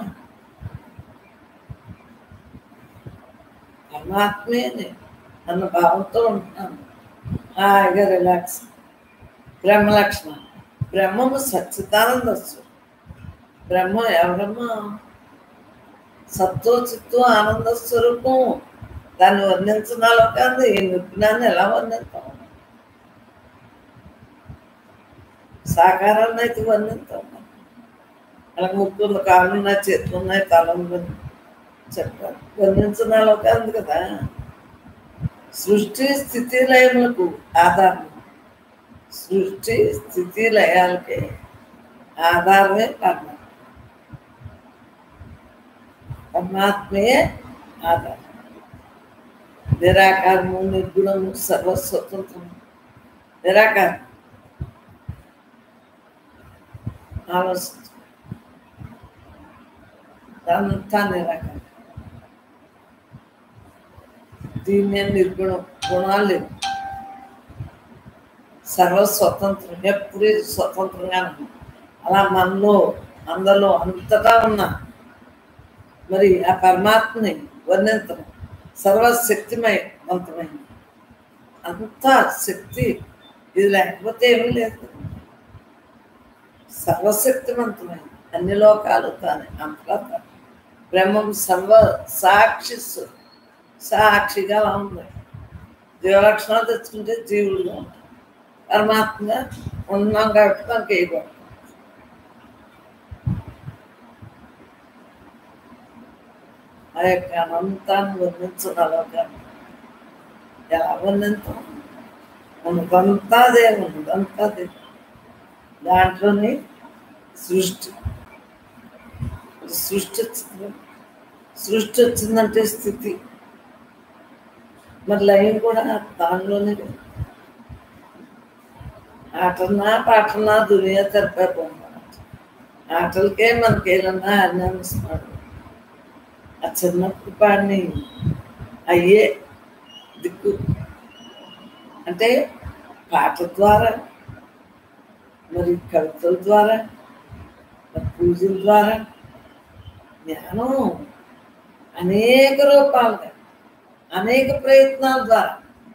పరమాత్మే నేను అన్న భావంతో ఉంటున్నాను హాయిగా రిలాక్స్ బ్రహ్మ లక్షణం బ్రహ్మము సచ్చిదానంద స్వరూపం. బ్రహ్మ ఎవరమ్మా సత్తో చిత్తు ఆనంద స్వరూపం దాన్ని వర్ణించడాలో కాదు ఈ నృత్యాన్ని ఎలా వర్ణిస్తాం సాకారాన్ని అయితే వర్ణిస్తాం అలా ముక్కు ఉంది కాళ్ళు ఉన్నాయి చేతులు ఉన్నాయి తల ఉంది చెప్పారు వర్ణించడాలో కాదు కదా సృష్టి స్థితి లయములకు ఆధారం సృష్టి స్థితి లయాలకి ఆధారమే పరమాత్మ పరమాత్మయే ఆధారం నిరాకారము నిర్గుణము సర్వస్వతంత్రము నిరాకారం ఆలోచించు అంతా నిరాకారం దీన్నే నిర్గుణం గుణాలు లేవు సర్వస్వతంత్రం ఎప్పుడు ఇది స్వతంత్రంగా ఉంది అలా మనలో అందరిలో అంతటా ఉన్న మరి ఆ పరమాత్మని వర్ణించడం సర్వశక్తిమయవంతమైంది అంతా శక్తి ఇది లేకపోతే ఏమీ లేదు సర్వశక్తివంతమైంది అన్ని లోకాలు తానే అంతలా తానే. బ్రహ్మం సర్వ సాక్షి స్వరూపం. సాక్షిగా అలా ఉంది జీవలక్షణాలు తెచ్చుకుంటే జీవులుగా ఉంటాం పరమాత్మగా ఉన్నాం కాబట్టి మనకి ఏ గొడవ ఆ యొక్క అనంతాన్ని వర్ణించగలవు కానీ ఎలా వర్ణించాం ఉన్నదంతా అదే ఉన్నదంతా అదే దాంట్లోని సృష్టి సృష్టి వచ్చింది సృష్టి వచ్చిందంటే స్థితి మరి లయం కూడా దానిలోనే కదా. ఆటన్నా పాటన్నా దునియా తరిపోయి ఆటలకే మనకి ఏదన్నా అన్యామిస్తున్నాడు ఆ చిన్నప్పుడు పాడిని అయ్యే దిక్కు అంటే పాటల ద్వారా మరి కవితల ద్వారా మరి పూజల ద్వారా జ్ఞానం అనేక రూపాలుగా అనేక ప్రయత్నాల ద్వారా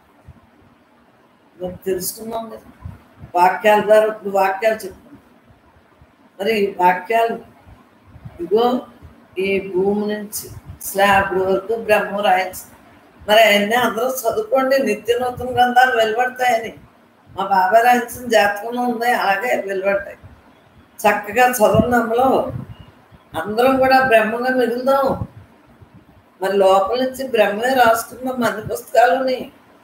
మరి తెలుసుకున్నాం కదా వాక్యాల ద్వారా ఇప్పుడు వాక్యాలు చెప్తున్నాం మరి ఈ వాక్యాలు ఇగో ఈ భూమి నుంచి స్లాబ్ వరకు బ్రహ్మ రాయించి మరి అవన్నీ అందరూ చదువుకోండి నిత్య నూతన గ్రంథాలు వెలువడతాయని మా బాబాయ్ రాయించిన జాతకంలో ఉన్నాయి అలాగే వెలువడతాయి చక్కగా చదువున్నమ్మలో అందరం కూడా బ్రహ్మగా మిగులుదాం మరి లోపల నుంచి బ్రహ్మే రాసుకున్న మంది పుస్తకాలని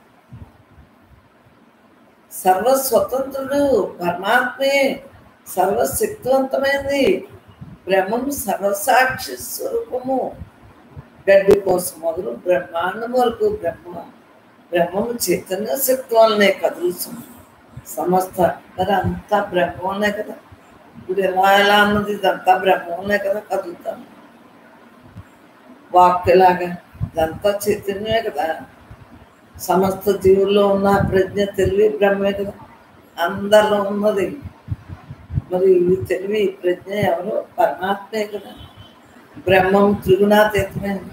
సర్వ స్వతంత్రుడు పరమాత్మే సర్వశక్తివంతమైనది బ్రహ్మం సర్వసాక్షి స్వరూపము గడ్డి కోసం మొదలు బ్రహ్మాండం వరకు బ్రహ్మ బ్రహ్మము చైతన్య శక్తి వల్లనే కదులుతుంది సమస్త మరి అంతా బ్రహ్మ వల్లనే కదా ఇప్పుడు ఎలా ఎలా అన్నది ఇదంతా బ్రహ్మ వల్లనే కదా కదులుతాను వాక్యలాగా ఇదంతా చైతన్యమే కదా సమస్త జీవుల్లో ఉన్న ప్రజ్ఞ తెలివి బ్రహ్మే కదా అందరిలో ఉన్నది మరి ఈ తెలివి ఈ ప్రజ్ఞ ఎవరు పరమాత్మే కదా బ్రహ్మం త్రిగుణాతీతమైంది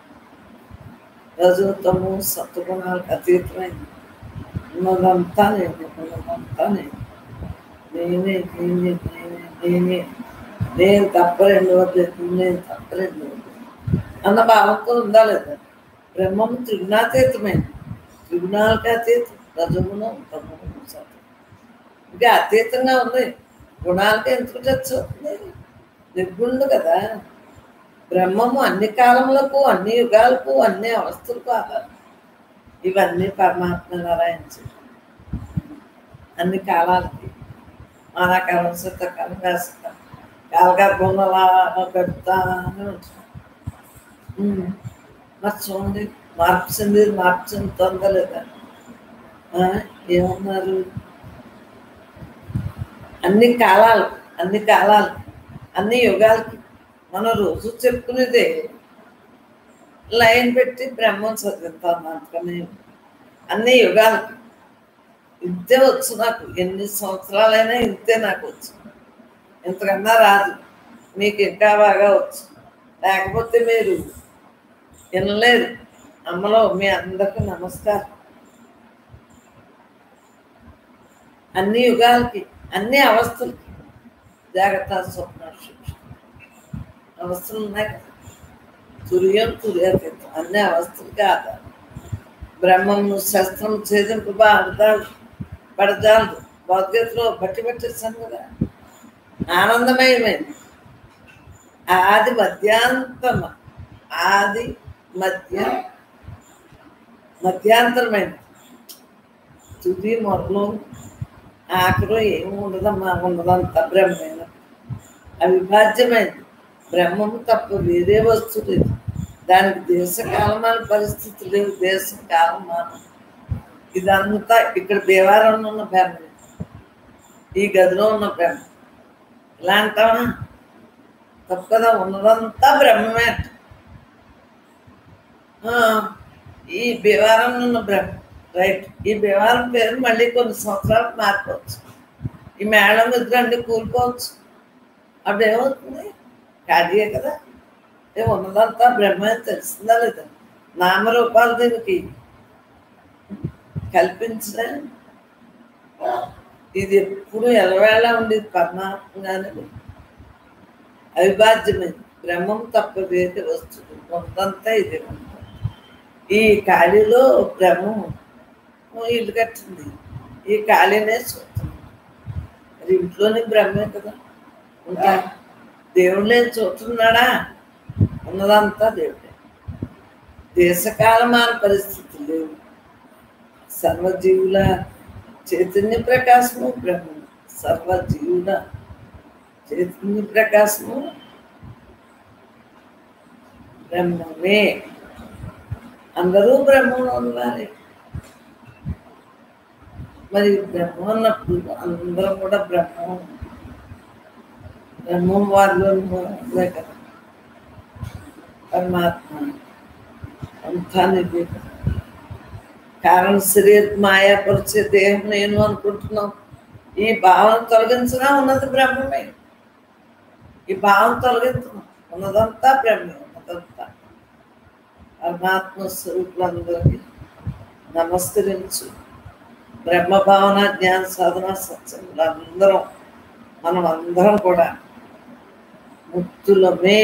రజోతము సత్వగుణాలకు అతీతమైంది ఉన్నదంతా నేను ఉన్నదంతా నేను నేనే నేనే నేనే నేనే నేను తప్ప రెండు వద్దు నేను తప్ప రెండు వద్దు అన్న భావంతో ఉందా లేదా బ్రహ్మం త్రిగుణాతీతమైంది త్రిగుణాలకు అతీతం రజగుణం తమగుణం సత్వం ఇంకా అతీతంగా ఉంది గుణాలకి ఎందుకు టచ్ అవుతుంది నిర్గుణుడు కదా బ్రహ్మము అన్ని కాలములకు అన్ని యుగాలకు అన్ని అవస్థలకు ఆధారం ఇవన్నీ పరమాత్మ నారాయణ అన్ని కాలాలకి మానాకాలం శీతాకాలం వేసవికాలం కాలగర్భంలో అలా గడుపుతానే ఉంటుంది ఉమ్. మరి చూడండి మార్పు చెంది మార్పు చెందుతుందా లేదా ఆ, ఏమన్నారు అన్ని కాలాలు అన్ని కాలాలు అన్ని యుగాలకి మనం రోజు చెప్పుకునేదే లైన్ పెట్టి బ్రహ్మం చదువుతాను అందుకని అన్ని యుగాలకి ఇంతే వచ్చు నాకు ఎన్ని సంవత్సరాలైనా ఇంతే నాకు వచ్చు ఇంతకన్నా రాదు మీకు ఇంకా బాగా వచ్చు లేకపోతే మీరు వినలేదు అమ్మలో మీ అందరికీ నమస్కారం అన్ని యుగాలకి అన్ని అవస్థలకి జాగ్రత్త స్వప్న శిక్ష అవస్థలు ఉన్నాయి కదా తుర్యం తుర్యాతీతం అన్ని అవస్థలకి ఆధారం బ్రహ్మము శస్త్రం ఛేదింపు బాగుతాడు పడజాలు భగవద్గీతలో బట్టి పట్టేస్తాను కదా ఆనందమయమైంది ఆది మధ్యాంతమ ఆది మధ్య మధ్యాంతరమైంది తుది మొదలు ఆఖరు ఏమి ఉండదమ్మా ఉండదంతా బ్రహ్మైన అవిభాజ్యమైంది బ్రహ్మము తప్ప వేరే వస్తువు లేదు దానికి దేశకాలమైన పరిస్థితి లేవు దేశం కాలం మానం ఇదంతా ఇక్కడ దేవారంలో ఉన్న బ్రహ్మ ఈ గదిలో ఉన్న బ్రహ్మ ఇలా అంటావా తప్పు కదా ఉన్నదంతా బ్రహ్మమే అంట. ఆ, ఈ భీవారంలో ఉన్న బ్రహ్మ రైట్ ఈ భీవారం పేరు మళ్ళీ కొన్ని సంవత్సరాలకు మారిపోవచ్చు ఈ మేళం ఎదురండి కూలిపోవచ్చు అప్పుడు ఏమవుతుంది ఖాళీయే కదా ఏ ఉన్నదంతా బ్రహ్మ అని తెలిసిందా లేదా నామరూపాలు దీనికి కల్పించలే ఇది ఎప్పుడు ఎలవేళ ఉండేది పరమాత్మగానే ఉంది. అవిభాజ్యమైంది బ్రహ్మం తప్ప వేరే వస్తువు ఉన్నదంతా ఇది ఉంది. ఈ ఖాళీలో బ్రహ్మం ఓ ఇల్లు కట్టింది ఈ ఖాళీనే చూస్తుంది మరి ఇంట్లోనే బ్రహ్మే కదా ఉంటా దేవుళ్ళే చూస్తున్నాడా ఉన్నదంతా దేవుడే దేశకాలమాన పరిస్థితులు లేవు సర్వజీవుల చైతన్య ప్రకాశము బ్రహ్మ సర్వజీవుల చైతన్య ప్రకాశము బ్రహ్మమే అందరూ బ్రహ్మలో ఉన్నారు మరి బ్రహ్మ అన్నప్పుడు అందరం కూడా బ్రహ్మం బ్రహ్మం వారిలో ఉన్నదే కదా పరమాత్మ అంతా నిధి కారణ శరీర మాయాపరిచే దేహం నేను అనుకుంటున్నాం ఈ భావన తొలగించగా ఉన్నది బ్రహ్మమే ఈ భావన తొలగించడం ఉన్నదంతా బ్రహ్మే ఉన్నదంతా పరమాత్మ స్వరూపులందరికీ నమస్కరించు బ్రహ్మ భావన జ్ఞాన సాధన సత్సంగులు అందరం మనం అందరం కూడా ముక్తులమే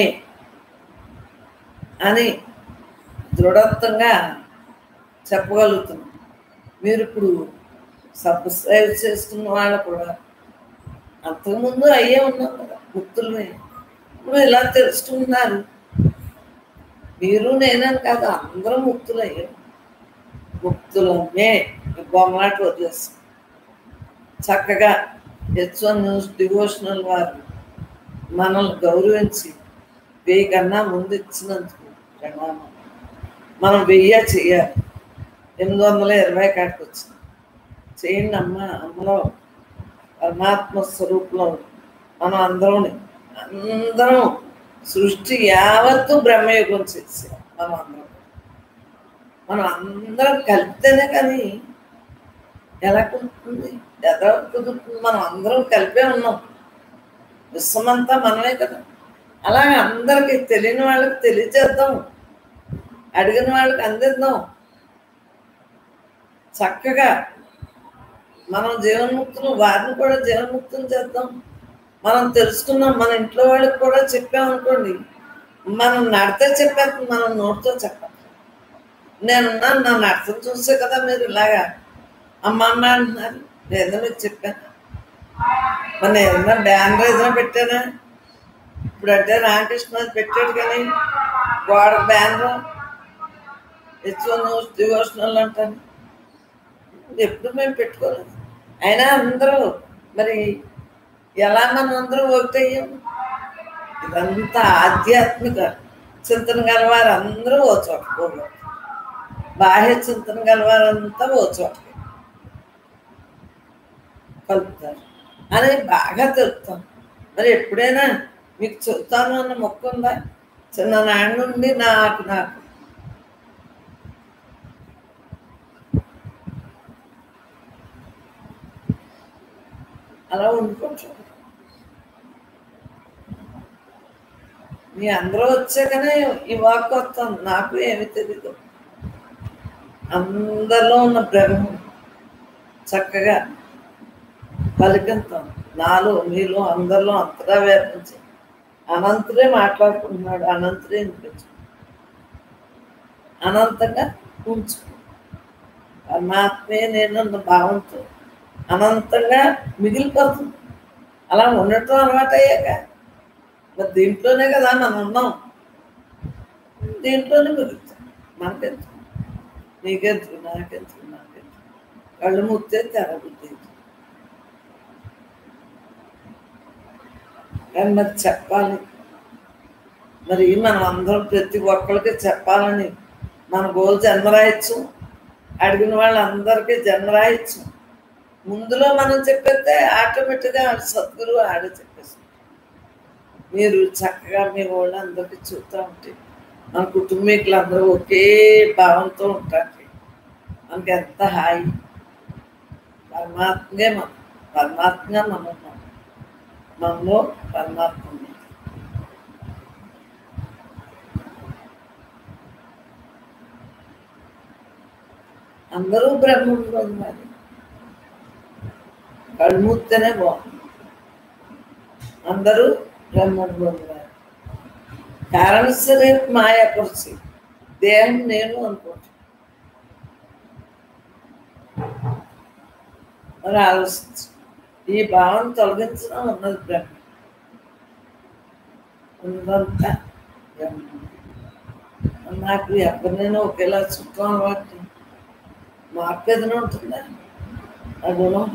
అని దృఢత్వంగా చెప్పగలుగుతున్నాం మీరు ఇప్పుడు సబ్స్క్రైబ్ చేసుకున్న వాళ్ళు కూడా అంతకుముందు అయ్యే ఉన్నాం కదా ముక్తులమే ఇప్పుడు ఇలా తెలుసుకున్నారు మీరు నేనని కాదు అందరం ముక్తులయ్యాం ముక్తులమే ఈ బొమ్మలాట వదిలేస్తాం చక్కగా హెచ్ వన్ న్యూస్ డివోషనల్ వారు మనల్ని గౌరవించి వెయ్యి కన్నా ముందు ఇచ్చినందుకు ప్రణామం మనం వెయ్య చెయ్యాలి ఎనిమిది వందల ఇరవై కాడికి వచ్చింది చేయండి అమ్మ అమ్మలో పరమాత్మ స్వరూపంలో మనం అందరం అందరం సృష్టి యావత్తు బ్రహ్మయుగం చేసాం మనం అందరం మనం అందరం కలిపితేనే కానీ ఎలా కుదురుతుంది ఎలా కుదురుతుంది మనం అందరం కలిపే ఉన్నాం విశ్వమంతా మనమే కదా అలాగే అందరికి తెలియని వాళ్ళకి తెలియజేద్దాం అడిగిన వాళ్ళకి అందిద్దాం చక్కగా మనం జీవన్ముక్తులు వారిని కూడా జీవన్ముక్తులు చేద్దాం మనం తెలుసుకున్నాం మన ఇంట్లో వాళ్ళకి కూడా చెప్పామనుకోండి మనం నడితే చెప్పేది మనం నోటితో చెప్పాలి నేనున్నాను నా నడతను చూసే కదా మీరు ఇలాగా అమ్మ అమ్మ అంటున్నారు లేదా మీకు చెప్పాను మన ఏదైనా బ్యానర్ ఏదైనా పెట్టానా ఇప్పుడు అంటే రామకృష్ణ పెట్టాడు కానీ గోడ బ్యానర్ హెచ్వన్ డివోషనల్ అంటాను ఎప్పుడు మేము పెట్టుకోలేదు అయినా అందరూ మరి ఎలా మనం అందరం ఒకటయ్యాం ఇదంతా ఆధ్యాత్మిక చింతన గలవారు అందరూ ఓ చోట పోగలరు బాహ్య చింతన గలవారంతా ఓ చోట కలుపుతారు అని బాగా తెలుపుతాం మరి ఎప్పుడైనా మీకు చెప్తాను అన్న మొక్క ఉందా చిన్న నాన్న నుండి నాకు నాకు అలా వండుకుంటాం మీ అందరూ వచ్చాకనే ఈ వాక్ వస్తాం నాకు ఏమి తెలీదు అందరిలో ఉన్న బ్రహ్మం చక్కగా పలికింతాం నాలో మీలో అందరిలో అంతగా వ్యాపించి అనంతుడే మాట్లాడుకుంటున్నాడు అనంతుడే వినిపించు అనంతంగా ఉంచు పరమాత్మే నేనన్న భావంతో అనంతంగా మిగిలిపోతుంది అలా ఉండటం అలవాటు అయ్యాక మరి దీంట్లోనే కదా మనం ఉన్నాం దీంట్లోనే మిగులుతాం మనకెందుకు నీకెందుకు నాకెందుకు నాకెందుకు కళ్ళు ముత్తే తెరబుద్ది కానీ మరి చెప్పాలి మరి మనం అందరం ప్రతి ఒక్కరికి చెప్పాలని మన గోల్ జన్మరాయచ్చు అడిగిన వాళ్ళందరికీ జన్మరాయచ్చు ముందులో మనం చెప్పేస్తే ఆటోమేటిక్గా ఆడ సద్గురు ఆడే చెప్పేసి మీరు చక్కగా మీ వాళ్ళు అందరికీ చూస్తూ ఉంటే మన కుటుంబీకులు అందరూ ఒకే భావంతో ఉంటారు మనకి ఎంత హాయి పరమాత్మే మనం పరమాత్మగా మనం ఉన్నాం మనలో పరమాత్మ ఉంది అందరూ బ్రహ్మంలో ఉన్నారు కళ్ళుమూస్తేనే బాగుంది అందరూ బ్రహ్మంలో ఉన్నారు కారణ శరీర మాయాపరిచి దేహం నేను అనుకుంటున్నాను మరి ఆలోచించు ఈ భావన తొలగించడం ఉన్నది బ్రహ్మ ఉన్నదంతా బ్రహ్మ నాకు ఎవరినైనా ఒకేలా చుట్టం అలవాటు మార్పు ఏదైనా ఉంటుందా ఆ గుణం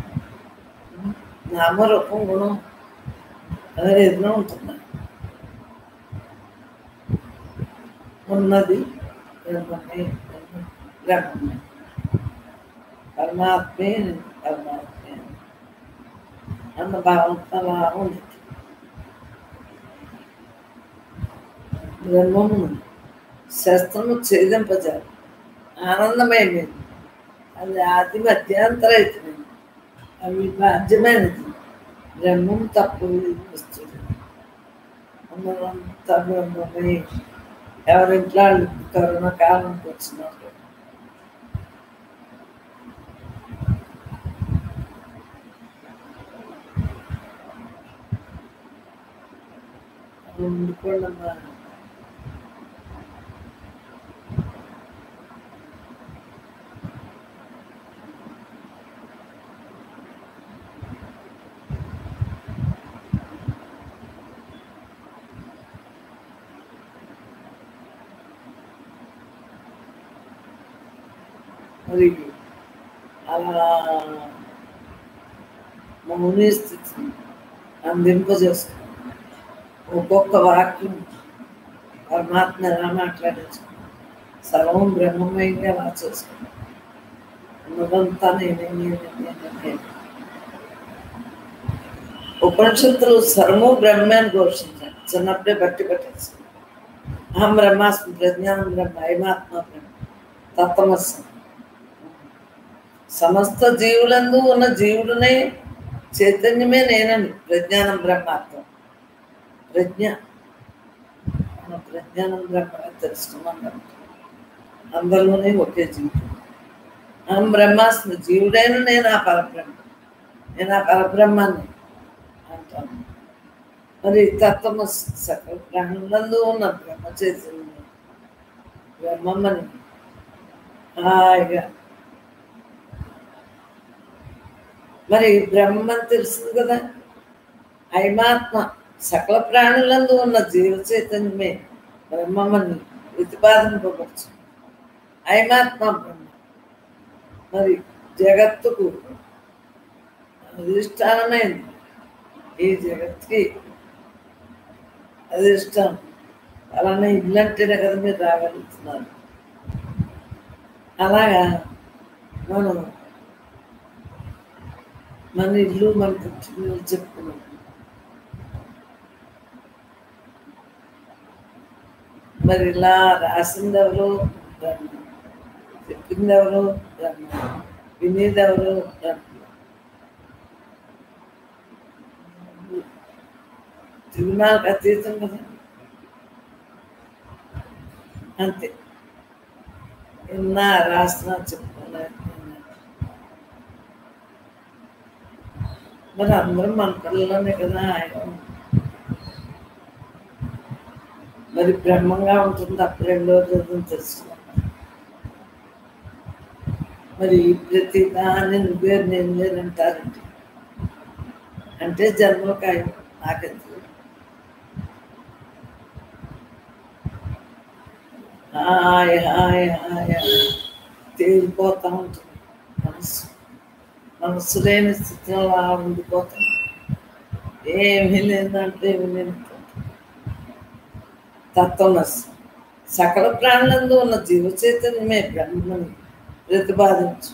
నామరూపం గుణం అదే ఏదైనా ఉంటుందా ఉన్నది బ్రహ్మమే బ్రహ్మమే పరమాత్మే పరమాత్మే అన్న భావంతో అలా ఉంది బ్రహ్మము శస్త్రము ఛేదింపజాలి ఆనందమైనది అది ఆది మధ్యాంతరైతున్నది అవి బాధ్యమైనది బ్రహ్మం తప్పు వస్తుంది ఉన్నదంతా బ్రహ్మమే ఎవరింట్లో వాళ్ళు కరోనా కాలంకి వచ్చినారు ఉండిపోండమ్మా మరి అలా మౌని స్థితిని అందింపజేసుకుని ఒక్కొక్క వాక్యం పరమాత్మ ఎలా మాట్లాడించు సర్వం బ్రహ్మమయంగా అలా చేసుకుని ఉన్నదంతా నేనే నేనే నేనే నేనే ఉపనిషత్తులు సర్వము బ్రహ్మే అని ఘోషించారు చిన్నప్పుడే బట్టి పట్టేసి అహం బ్రహ్మాస్మి ప్రజ్ఞానం బ్రహ్మ ఐమాత్మ బ్రహ్మ తత్వమస్మి సమస్త జీవులందు ఉన్న జీవుడునే చైతన్యమే నేనని ప్రజ్ఞానం బ్రహ్మాత్మ ప్రజ్ఞ మన ప్రజ్ఞానం బ్రహ్మ తెలుసుకున్నాం అందరిలోనే ఒకే జీవుడు అహం బ్రహ్మాస్మి జీవుడైన నేను ఆ పరబ్రహ్మ నేను ఆ పరబ్రహ్మాన్ని అంటాను మరి తత్వము సకల ప్రాణులందు ఉన్న బ్రహ్మ చైతన్యం బ్రహ్మమ్మని హాయిగా మరి బ్రహ్మని తెలుస్తుంది కదా ఐమాత్మ సకల ప్రాణులందు ఉన్న జీవ చైతన్యమే బ్రహ్మమని ప్రతిపాదింపవచ్చు ఐమాత్మ బ్రహ్మ మరి జగత్తుకు అధిష్టానమైంది ఈ జగత్తుకి అధిష్టానం అలానే ఇల్లు అంటేనే కదా మీరు రాగలుగుతున్నారు అలాగా మనం మన ఇల్లు మన పుట్టిల్లు చెప్పుకున్నాం మరి ఇలా రాసింది ఎవరు బ్రహ్మ చెప్పింది ఎవరు బ్రహ్మ వినేది ఎవరు బ్రహ్మ తిరుమలకి అతీతం కదా అంతే విన్నా రాసిన చెప్పుకున్నా మరి అందరం మన పిల్లలోనే కదా ఆయన మరి బ్రహ్మంగా ఉంటుంది అప్పుడు రెండో రోజు తెలుసుకున్నాం మరి ప్రతి దాన్ని నువ్వే నేను లేనంటారండి అంటే జన్మలకు ఆయన నాకెందుకు హాయ్ హాయ్ హాయ్ హాయ్ తేలిపోతూ ఉంటుంది మనసు మనసు లేని స్థితిలో అలా ఉండిపోతాం ఏమీ లేదంటే ఏమి లేదు తత్వమస్ సకల ప్రాణులందు ఉన్న జీవ చైతన్యమే బ్రహ్మని ప్రతిపాదించు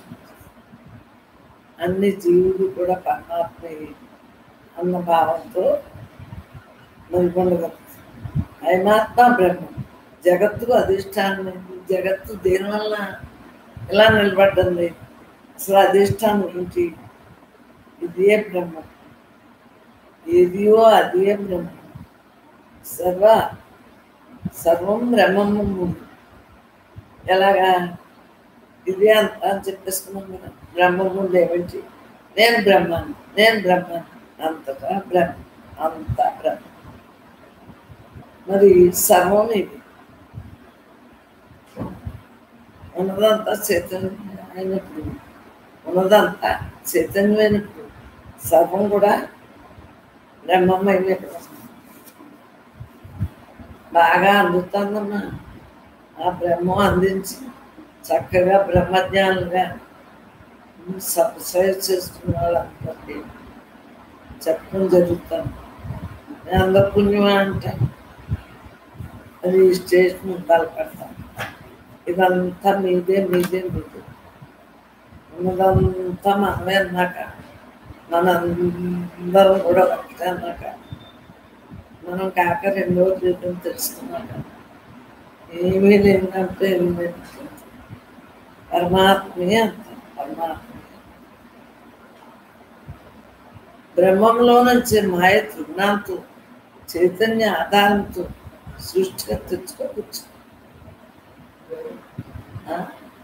అన్ని జీవులు కూడా పరమాత్మయే అన్న భావంతో మరికొండగలుగుతుంది అయినాత్మ బ్రహ్మ జగత్తుకు అధిష్టానమైంది జగత్తు దేనివల్ల ఎలా నిలబడ్డంది అసలు అధిష్టానం ఏంటి ఇదే బ్రహ్మ ఏదియో అదే బ్రహ్మ సర్వ సర్వం బ్రహ్మము ఎలాగా ఇదే అంత అని చెప్పేసుకున్నాం కదా బ్రహ్మముందు ఏమిటి నేను బ్రహ్మాన్ని నేను బ్రహ్మాన్ని అంతటా బ్రహ్మ అంతా బ్రహ్మ మరి సర్వం ఇది ఉన్నదంతా చైతన్యం అయినప్పుడు ఉన్నదంతా చైతన్యమైనప్పుడు సర్వం కూడా బ్రహ్మమైనప్పుడు బాగా అందుతుందమ్మా ఆ బ్రహ్మం అందించి చక్కగా బ్రహ్మజ్ఞానులుగా సబ్స్క్రైబ్ చేసుకున్న వాళ్ళందరికీ చెప్పడం జరుగుతాను నేను అందరు పుణ్యమా అంటాను రిజిస్ట్రేషన్ తలపెడతాం ఇదంతా మీదే మీదే మీదే ఉన్నదంతా మనమే అన్నాక మనందరం కూడా ఒకటే అన్నాక మనం కాక రెండో జీవితం తెలుసుకున్నాక ఏమీ లేదంటే ఏమీ లేదు పరమాత్మే అంత పరమాత్మ బ్రహ్మంలో నుంచి మాయ త్రిగుణాంతో చైతన్య ఆధారంతో సృష్టిగా తెచ్చుకోవచ్చు ఆ?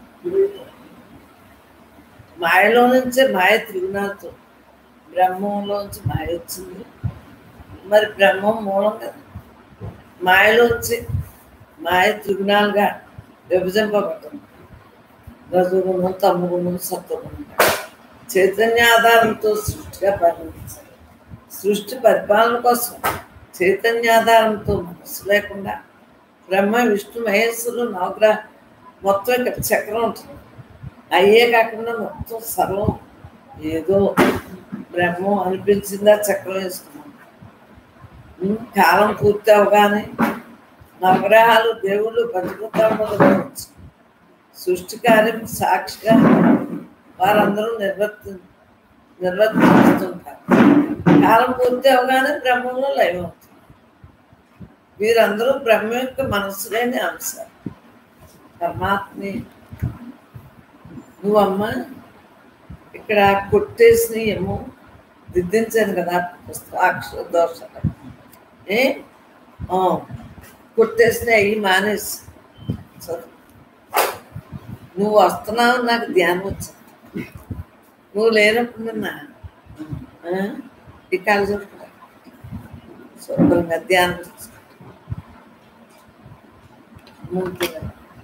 మాయలో నుంచే మాయ త్రిగుణాలతో బ్రహ్మంలోంచి మాయ వచ్చింది మరి బ్రహ్మం మూలం కదా మాయలోంచి మాయ త్రిగుణాలుగా విభజింపబడుతుంది రజుగుణం తమ్ముగుణం సత్వగుణం చైతన్య ఆధారంతో సృష్టిగా పరిణమించాలి సృష్టి పరిపాలన కోసం చైతన్యాధారంతో మనసు లేకుండా బ్రహ్మ విష్ణు మహేశ్వరులు నవగ్రహ మొత్తం ఇక్కడ చక్రం ఉంటుంది అయ్యే కాకుండా మొత్తం సర్వం ఏదో బ్రహ్మం అనిపించిందా చక్రం వేసుకున్నాం ఉమ్, కాలం పూర్తి అవగానే నవగ్రహాలు దేవుళ్ళు పంచభూతాలు మొదలవచ్చు సృష్టి కార్యం సాక్షిగా వారందరూ నిర్వర్తి నిర్వర్తిస్తుంటారు కాలం పూర్తి అవగానే బ్రహ్మంలో లయం అవుతుంది వీరందరూ బ్రహ్మ యొక్క మనసులేని అంశాలు పరమాత్మే నువ్వమ్మ ఇక్కడ కొట్టేసిన ఏమో దిద్దించాను కదా పుస్తకం అక్షర దోషాలు ఏ ఆ, కొట్టేసిన అయ్యి మానేసి చదువు నువ్వు వస్తున్నావు నాకు ధ్యానం వచ్చింది నువ్వు లేనప్పుడు నిన్న ఆ, ఈ కాలు చూడకుండా శుభ్రంగా ధ్యానం చేసుకో. మూర్తిగా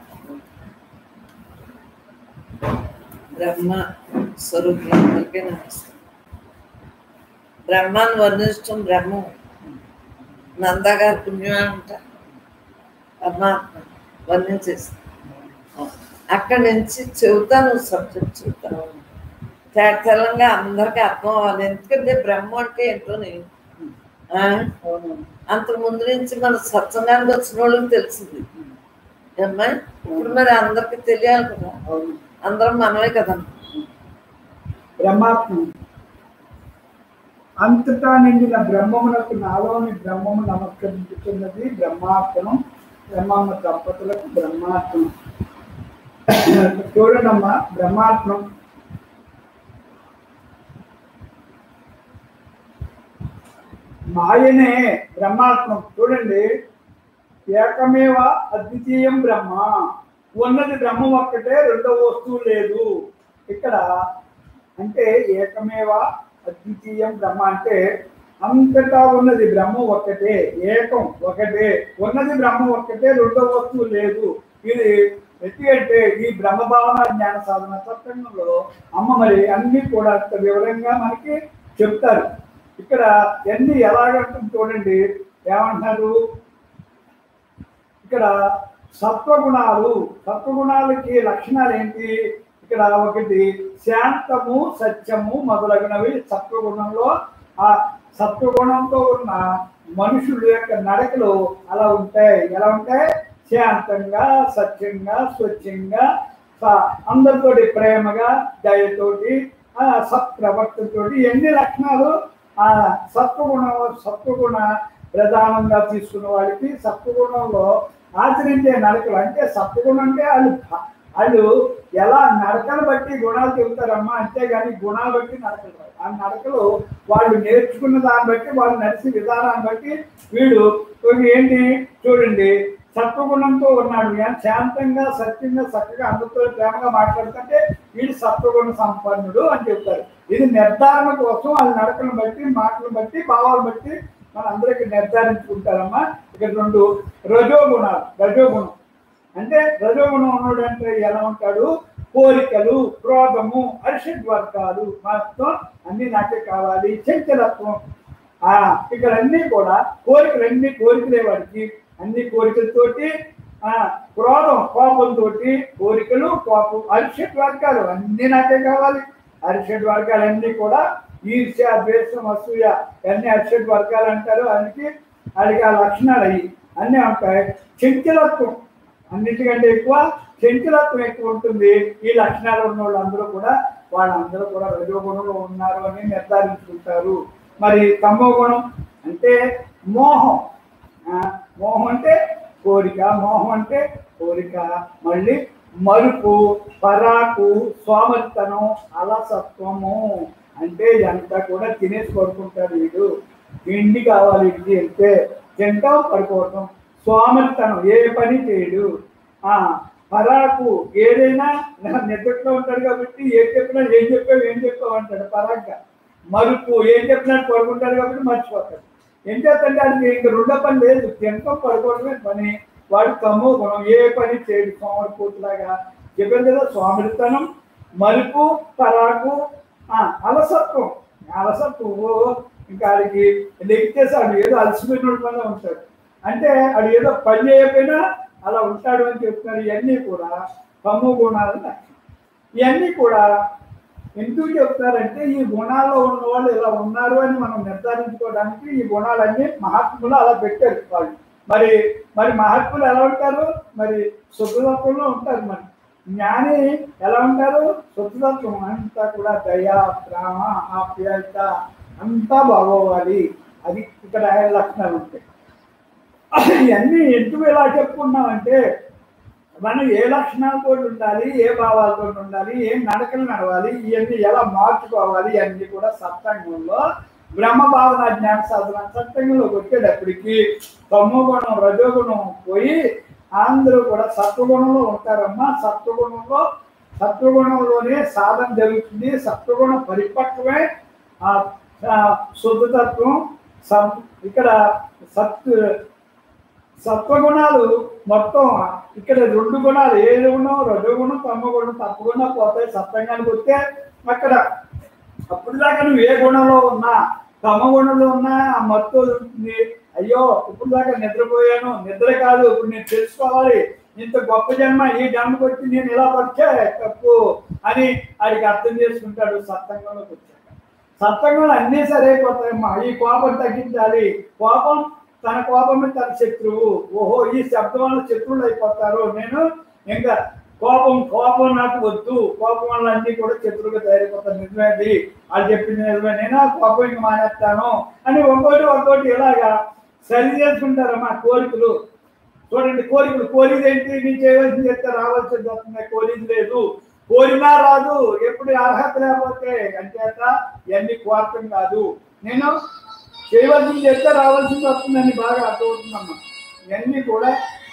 బ్రహ్మ స్వరూపులందరికీ నమస్తే బ్రహ్మాన్ని వర్ణించడం బ్రహ్మం నందగారు పుణ్యమే అంటారు పరమాత్మ వర్ణించేసి అక్కడి నుంచి చెబుతాను సబ్జెక్ట్ చెబుతాను తేటతెల్లంగా అందరికీ అర్థం అవ్వాలి ఎందుకంటే బ్రహ్మ అంటే ఏంటో నేను ఆ? అంతకు ముందు నుంచి మన సత్సంగానికి వచ్చిన వాళ్ళకి తెలిసింది ఏమ్మా ఇప్పుడు మరి అందరికి తెలియాలి కదా అందరం మనమే కదా బ్రహ్మాత్మ అంతటా నిండిన బ్రహ్మమునకు నాలోని బ్రహ్మము నమస్కరించుతున్నది బ్రహ్మాత్మం బ్రహ్మమ్మ దంపతులకు బ్రహ్మాత్మం చూడండమ్మా బ్రహ్మాత్మం మాయనే బ్రహ్మాత్మం చూడండి ఏకమేవ అద్వితీయం బ్రహ్మ ఉన్నది బ్రహ్మం ఒక్కటే రెండవ వస్తువు లేదు ఇక్కడ అంటే ఏకమేవ అద్వితీయం బ్రహ్మ అంటే అంతటా ఉన్నది బ్రహ్మ ఒక్కటే ఏకం ఒకటే ఉన్నది బ్రహ్మ ఒక్కటే రెండవ వస్తువు లేదు ఇది ఎట్టి అంటే ఈ బ్రహ్మ భావన జ్ఞాన సాధన సత్సంగంలో అమ్మ మరి అన్ని కూడా అంత వివరంగా మనకి చెప్తారు ఇక్కడ ఎన్ని ఎలాగంటుంది చూడండి ఏమంటున్నారు ఇక్కడ సత్వగుణాలు సత్వగుణాలకి లక్షణాలు ఏంటి ఇక్కడ ఒకటి శాంతము సత్యము మొదలగునవి సత్వగుణంలో ఆ సత్వగుణంతో ఉన్న మనుషుల యొక్క నడకలు అలా ఉంటాయి ఎలా ఉంటాయి శాంతంగా సత్యంగా స్వచ్ఛంగా స- అందరితోటి ప్రేమగా దయతోటి ఆ సత్ప్రవర్తనతోటి ఎన్ని లక్షణాలు ఆ సత్వగుణం సత్వగుణ ప్రధానంగా తీసుకున్న వాళ్ళకి సత్వగుణంలో ఆచరించే నడకలు అంటే సత్వగుణం అంటే వాళ్ళు వాళ్ళు ఎలా నడకలు బట్టి గుణాలు చెబుతారమ్మా అంతేగాని గుణాలు బట్టి నడకలు రావు. ఆ నడకలు వాళ్ళు నేర్చుకున్న దాన్ని బట్టి వాళ్ళు నడిచే విధానాన్ని బట్టి వీడు ఒక ఏంటి చూడండి సత్వగుణంతో ఉన్నాడు కానీ శాంతంగా సత్యంగా చక్కగా అందరితో ప్రేమగా మాట్లాడుతుంటే వీడు సత్వగుణ సంపన్నుడు అని చెప్తారు ఇది నిర్ధారణ కోసం వాళ్ళ నడకలను బట్టి మాటలను బట్టి భావాలు బట్టి మన అందరికి నిర్ధారించుకుంటారమ్మా ఇక్కడ రెండు రజోగుణాలు రజోగుణం అంటే రజోగుణం ఉన్నాడు అంటే ఎలా ఉంటాడు కోరికలు క్రోధము అరిషడ్ వర్గాలు మొత్తం అన్ని నాకే కావాలి చంచలత్వం ఆ ఇక్కడ అన్ని కూడా కోరికలు అన్ని కోరికలే వాడికి అన్ని కోరికలతోటి ఆ క్రోధం కోపంతో కోరికలు కోపం అరిషడ్ వర్గాలు అన్ని నాకే కావాలి అరిషడ్ వర్గాలన్నీ కూడా ఈర్ష్య ద్వేషం అసూయ అన్ని అరిషడ్ వర్గాలు అంటారు అందుకే వాడికి ఆ లక్షణాలు అయ్యి అన్నీ ఉంటాయి చంచలత్వం అన్నిటికంటే ఎక్కువ చంచలత్వం ఎక్కువ ఉంటుంది ఈ లక్షణాలు ఉన్న వాళ్ళందరూ కూడా వాళ్ళందరూ కూడా రజోగుణంలో ఉన్నారు అని నిర్ధారించుకుంటారు మరి తమో గుణం అంటే మోహం ఆ, మోహం అంటే కోరిక మోహం అంటే కోరిక మళ్ళీ మరుపు పరాకు సోమరితనం అలసత్వము అంటే ఎంత కూడా తినేసి పడుకుంటాడు వీడు తిండి కావాలి వీడికి అంటే తింటాం పడుకోవటం సోమరితనం ఏ పని చేయడు ఆ పరాకు ఏదైనా నిద్రలో ఉంటాడు కాబట్టి ఏం చెప్పినా ఏం చెప్పావు ఏం చెప్పావు అంటాడు పరాగ్గా మరుపు ఏం చెప్పినట్టు పడుకుంటాడు కాబట్టి మర్చిపోతాడు ఏం చేస్తాడంటే అది ఇంక రెండో పని లేదు తినటం పడుకోవడమే పని వాడు తమ్ము గుణం ఏ పని చేయడు సోమరి పూతులాగా చెప్పాను కదా సోమరితనం మరుపు పరాకు ఆ, అలసత్వం అలసత్వం ఓ, ఇంకా ఆడికి లెక్కేసాడు ఏదో అలసిపోయిన పని ఉంటాడు అంటే అది ఏదో పని చేయకపోయినా అలా ఉంటాడు అని చెప్తున్నారు ఇవన్నీ కూడా తమ్ము గుణాలని లక్షణం ఇవన్నీ కూడా ఎందుకు చెప్తారంటే ఈ గుణాల్లో ఉన్న వాళ్ళు ఇలా ఉన్నారు అని మనం నిర్ధారించుకోవడానికి ఈ గుణాలన్నీ మహాత్ములు అలా పెట్టారు వాళ్ళు మరి మరి మహాత్ములు ఎలా ఉంటారు మరి శుద్ధతత్వంలో ఉంటారు మరి జ్ఞాని ఎలా ఉంటారు శుద్ధతత్వం అంతా కూడా దయ ప్రేమ ఆప్యాయత అంతా బాగోవాలి అది ఇక్కడ ఆయన లక్షణాలు ఉంటాయి ఇవన్నీ ఎందుకు ఇలా చెప్పుకున్నామంటే మనం ఏ లక్షణాలతో ఉండాలి ఏ భావాలతో ఉండాలి ఏ నడకలు నడవాలి ఇవన్నీ ఎలా మార్చుకోవాలి ఇవన్నీ కూడా సత్సంగంలో బ్రహ్మ భావన జ్ఞాన సాధన సత్సంగంలోకి వచ్చేటప్పటికి తమోగుణం రజోగుణం పోయి అందరూ కూడా సత్వగుణంలో ఉంటారమ్మా సత్వగుణంలో సత్వగుణంలోనే సాధన జరుగుతుంది సత్వగుణ పరిపక్వమే ఆ ఆ, శుద్ధతత్వం సం- ఇక్కడ సత్ సత్వగుణాలు మొత్తం ఇక్కడ రెండు గుణాలు ఏ గుణం రజోగుణం తమగుణం తప్పకుండా పోతాయి సత్వంగానికి వస్తే అక్కడ అప్పుడు దాకా నువ్వు ఏ గుణంలో ఉన్నా తమ గుణంలో ఉన్నా ఆ మత్తు ఉంటుంది అయ్యో ఇప్పుడు దాకా నిద్రపోయాను నిద్ర కాదు ఇప్పుడు నేను తెలుసుకోవాలి ఇంత గొప్ప జన్మ ఈ జన్మకు వచ్చి నేను ఇలా వచ్చే తప్పు అని ఆడికి అర్థం చేసుకుంటాడు సత్సంగంలోకి వచ్చాక సత్సంగంలో అన్నీ సరైపోతాయమ్మా ఈ కోపం తగ్గించాలి కోపం తన కోపమే తన శత్రువు ఓహో ఈ శబ్దం వల్ల శత్రువులు అయిపోతారు నేను ఇంకా కోపం కోపం నాకు వద్దు కోపం వల్ల అన్ని కూడా శత్రువుగా తయారైపోతాను నిజమేది వాళ్ళు చెప్పింది నిజమే నేను ఆ కోపం ఇంక మానేస్తాను అని ఒక్కోటి ఒక్కోటి ఇలాగా సరి చేసుకుంటారమ్మా కోరికలు చూడండి కోరికలు కోరిక ఏంటి నేను చేయవలసింది చెప్తే రావాల్సింది వస్తుంది కోరిక లేదు కోరినా రాదు ఎప్పుడు అర్హత లేకపోతే అంచేత ఇవన్నీ కోరటం కాదు నేను చేయవలసింది చెప్తే రావాల్సింది వస్తుందని బాగా అర్థమవుతుందమ్మా ఇవన్నీ కూడా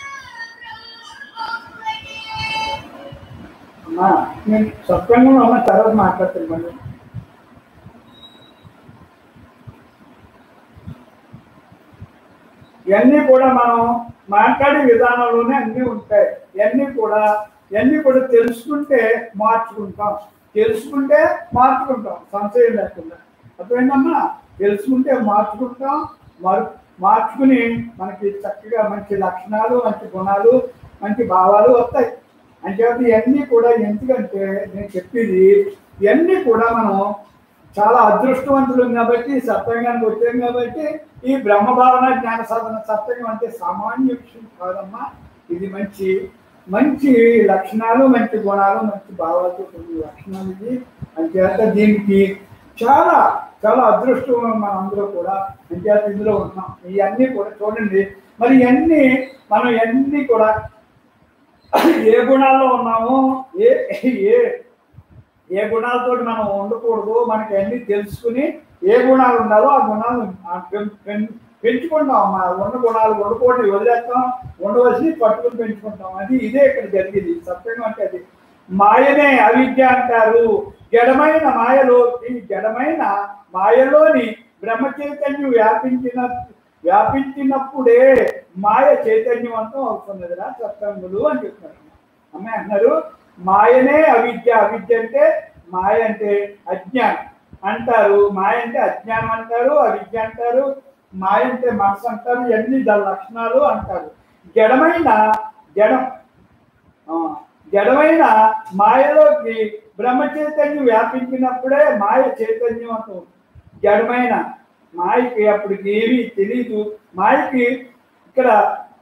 అమ్మా నేను సత్వంగా ఉన్న తర్వాత మాట్లాడుతాను మళ్ళీ ఇవన్నీ కూడా మనం మాట్లాడే విధానంలోనే అన్నీ ఉంటాయి ఇవన్నీ కూడా ఇవన్నీ కూడా తెలుసుకుంటే మార్చుకుంటాం తెలుసుకుంటే మార్చుకుంటాం సంశయం లేకుండా అర్థమైందమ్మా తెలుసుకుంటే మార్చుకుంటాం మార్ మార్చుకుని మనకి చక్కగా మంచి లక్షణాలు మంచి గుణాలు మంచి భావాలు వస్తాయి అంచేత ఇవన్నీ కూడా ఎందుకంటే నేను చెప్పేది ఇవన్నీ కూడా మనం చాలా అదృష్టవంతులు కాబట్టి సత్యంగానికి వచ్చాం కాబట్టి ఈ బ్రహ్మ భావన జ్ఞాన సాధన సత్యంగం అంటే సామాన్య విషయం కాదమ్మా ఇది మంచి మంచి లక్షణాలు మంచి గుణాలు మంచి భావాలతో కొన్ని లక్షణాలు ఇది అంచేత దీనికి చాలా చాలా అదృష్టం మనందరూ కూడా అంచేత ఇందులో ఉన్నాం ఇవన్నీ కూడా చూడండి మరి ఇవన్నీ మనం ఇవన్నీ కూడా ఏ గుణాల్లో ఉన్నామో ఏ ఏ ఏ గుణాలతో మనం ఉండకూడదు మనకి అన్ని తెలుసుకుని ఏ గుణాలు ఉండాలో ఆ గుణాలు ఆ పెం- పెం- పెంచుకుంటాం మా ఉన్న గుణాలు ఉండకూడదు వదిలేస్తాం ఉండవలసి పట్టుకుని పెంచుకుంటాం అది ఇదే ఇక్కడ జరిగేది సత్యంగా అంటే అది మాయనే అవిద్య అంటారు జడమైన మాయలో ఈ జడమైన మాయలోని బ్రహ్మ చైతన్యం వ్యాపించిన వ్యాపించినప్పుడే మాయ చైతన్యవంతం అవుతున్నదిరా సత్సంగులు అని చెప్తున్నారు అమ్మాయి అంటున్నారు మాయనే అవిద్య అవిద్య అంటే మాయ అంటే అజ్ఞానం అంటారు మాయ అంటే అజ్ఞానం అంటారు అవిద్య అంటారు మాయ అంటే మనసు అంటారు ఇవన్నీ దాని లక్షణాలు అంటారు జడమైన జడం ఆ, జడమైన మాయలోకి బ్రహ్మ చైతన్యం వ్యాపించినప్పుడే మాయ చైతన్యవంతం జడమైన మాయకి అప్పటికి ఏమీ తెలీదు మాయకి ఇక్కడ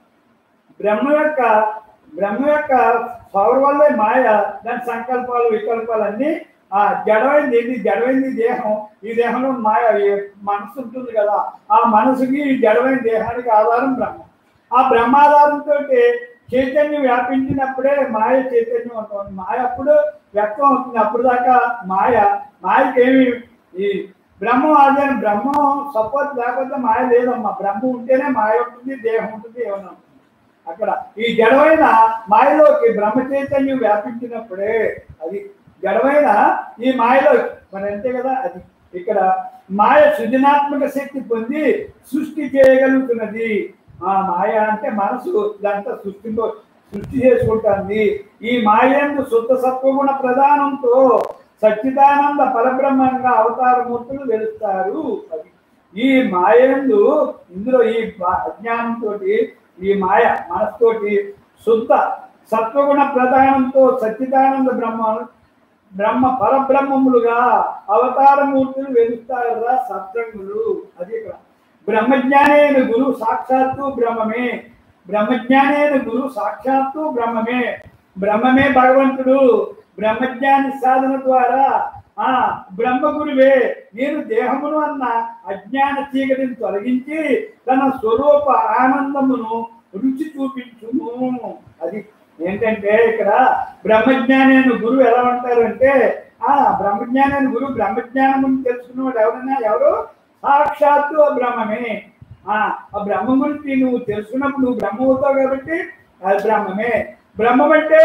బ్రహ్మ యొక్క బ్రహ్మ యొక్క పవర్ వల్లే మాయ దాని సంకల్పాలు వికల్పాలు అన్ని ఆ జడమైంది ఏంటి జడమైంది దేహం ఈ దేహంలో మాయ ఈ మనసు ఉంటుంది కదా ఆ మనసుకి ఈ జడమైన దేహానికి ఆధారం బ్రహ్మ ఆ బ్రహ్మాధారంతో చైతన్యం వ్యాపించినప్పుడే మాయ చైతన్యం ఉంటుంది మాయ అప్పుడు వ్యక్తం అవుతుంది అప్పుడు దాకా మాయ మాయకేమి ఈ బ్రహ్మం ఆధారం బ్రహ్మం సపోర్ట్ లేకపోతే మాయ లేదమ్మా బ్రహ్మం ఉంటేనే మాయ ఉంటుంది దేహం ఉంటుంది ఏమన్నా ఉంటుంది అక్కడ ఈ జడమైన మాయలోకి బ్రహ్మ చైతన్యం వ్యాపించినప్పుడే అది జడమైన ఈ మాయలో మరి అంతే కదా అది ఇక్కడ మాయ సృజనాత్మక శక్తి పొంది సృష్టి చేయగలుగుతున్నది ఆ మాయ అంటే మనసు ఇదంతా సృష్టిలో సృష్టి చేసుకుంటుంది ఈ మాయందు శుద్ధ సత్వగుణ ప్రధానంతో సచ్చిదానంద పరబ్రహ్మంగా అవతారమూర్తులు వెలుస్తారు అది ఈ మాయందు ఇందులో ఈ అజ్ఞానంతో ఈ మాయ మనస్తోటి శుద్ధ సత్వగుణ ప్రధానంతో సచ్చిదానంద బ్రహ్మ బ్రహ్మ పరబ్రహ్మములుగా అవతారమూర్తులు వెలుస్తారా సత్సంగులు అది ఇక్కడ బ్రహ్మజ్ఞానైన గురు సాక్షాత్తు బ్రహ్మమే బ్రహ్మజ్ఞానైన గురు సాక్షాత్తు బ్రహ్మమే బ్రహ్మమే భగవంతుడు బ్రహ్మజ్ఞాని సాధన ద్వారా ఆ బ్రహ్మ గురువే నేను దేహమును అన్న అజ్ఞాన చీకటిని తొలగించి తన స్వరూప ఆనందమును రుచి చూపించుము అది ఏంటంటే ఇక్కడ బ్రహ్మజ్ఞాని అని గురువు ఎలా ఉంటారు అంటే ఆ బ్రహ్మజ్ఞాని అని గురువు బ్రహ్మజ్ఞానం తెలుసుకున్నవాడు ఎవరైనా ఎవరు సాక్షాత్తు ఆ బ్రహ్మమే ఆ ఆ బ్రహ్మ గురించి నువ్వు తెలుసుకున్నప్పుడు నువ్వు బ్రహ్మ అవుతావు కాబట్టి అది బ్రహ్మమే బ్రహ్మం అంటే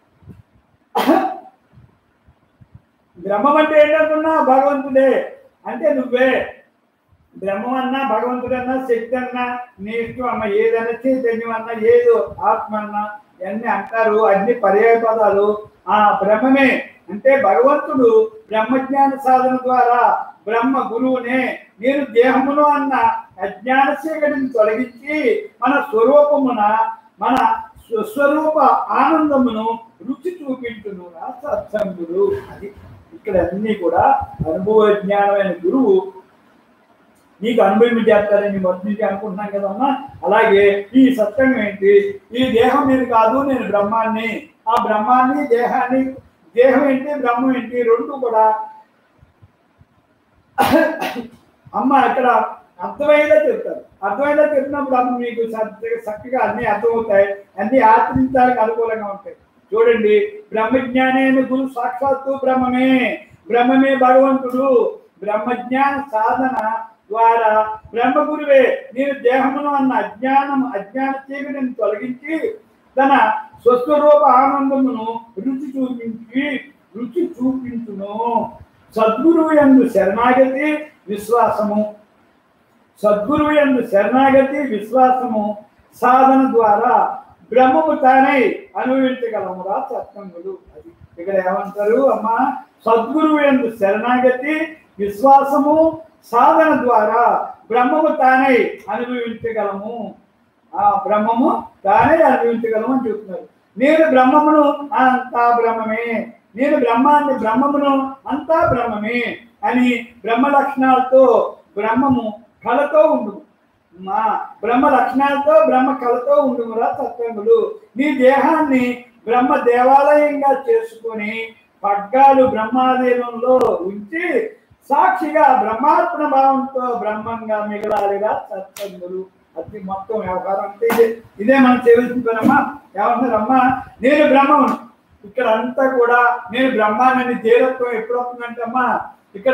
బ్రహ్మం అంటే ఏంటంటున్నా భగవంతుడే అంటే నువ్వే బ్రహ్మం అన్నా భగవంతుడన్నా శక్తి అన్నా నీ ఇష్టం అన్న ఏదన్నా చైతన్యం అన్నా ఏదో ఆత్మ అన్నా ఇవన్నీ అంటారు అన్ని పర్యాయ పదాలు ఆ బ్రహ్మమే అంటే భగవంతుడు బ్రహ్మజ్ఞాన సాధన ద్వారా బ్రహ్మ గురువునే నేను దేహమును అన్న అజ్ఞాన చీకటిని తొలగించి మన స్వరూపమున మన స్వస్వరూప ఆనందమును రుచి చూపించును సత్సంగుడు అది ఇక్కడ అన్ని కూడా అనుభవ జ్ఞానమైన గురువు నీకు అనుభవం చేస్తారని మొదటి నుంచి అనుకుంటున్నాం కదమ్మా అలాగే ఈ సత్యం ఏంటి ఈ దేహం నేను కాదు నేను బ్రహ్మాన్ని ఆ బ్రహ్మాన్ని దేహాన్ని దేహం ఏంటి బ్రహ్మం ఏంటి రెండు కూడా అమ్మ ఇక్కడ అర్థమయ్యేలా చెప్తారు అర్థమయ్యేలా చెప్పినప్పుడు అమ్మ మీకు చక్కగా చక్కగా అన్ని అర్థమవుతాయి అన్ని ఆచరించడానికి అనుకూలంగా ఉంటాయి చూడండి బ్రహ్మజ్ఞానేన గురు సాక్షాత్తు బ్రహ్మమే బ్రహ్మమే భగవంతుడు బ్రహ్మజ్ఞాన సాధన ద్వారా బ్రహ్మ గురువే నేను దేహమును అన్న అజ్ఞానం అజ్ఞాన చీకటిని తొలగించి తన స్వస్వరూప ఆనందమును రుచి చూపించి రుచి చూపించును సద్గురువు ఎందు శరణాగతి విశ్వాసము సద్గురువు ఎందు శరణాగతి విశ్వాసము సాధన ద్వారా బ్రహ్మము తానై అనుభవించగలమురా సత్సంగులు అది ఇక్కడ ఏమంటారు అమ్మా సద్గురువు ఎందు శరణాగతి విశ్వాసము సాధన ద్వారా బ్రహ్మము తానై అనుభవించగలము ఆ బ్రహ్మము తానే అనుభవించగలము అని చెప్తున్నారు నేను బ్రహ్మమును అంతా బ్రహ్మమే నేను బ్రహ్మాన్ని బ్రహ్మమును అంతా బ్రహ్మమే అని బ్రహ్మ లక్షణాలతో బ్రహ్మము కళతో ఉండు మా బ్రహ్మ లక్షణాలతో బ్రహ్మ కళతో ఉండుమురా తత్వములు నీ దేహాన్ని బ్రహ్మ దేవాలయంగా చేసుకొని పగ్గాలు బ్రహ్మాదేవంలో ఉంచి సాక్షిగా బ్రహ్మార్పణ భావంతో బ్రహ్మంగా మిగలాలిగా సత్సంగులు అది మొత్తం వ్యవహారం అంటే ఇదే ఇదే మనం చేయవలసిన పనమ్మా ఏమంటారమ్మా నేను బ్రహ్మను ఇక్కడ అంతా కూడా నేను బ్రహ్మానని దేవత్వం ఎప్పుడు వస్తుందంటే అమ్మా ఇక్కడ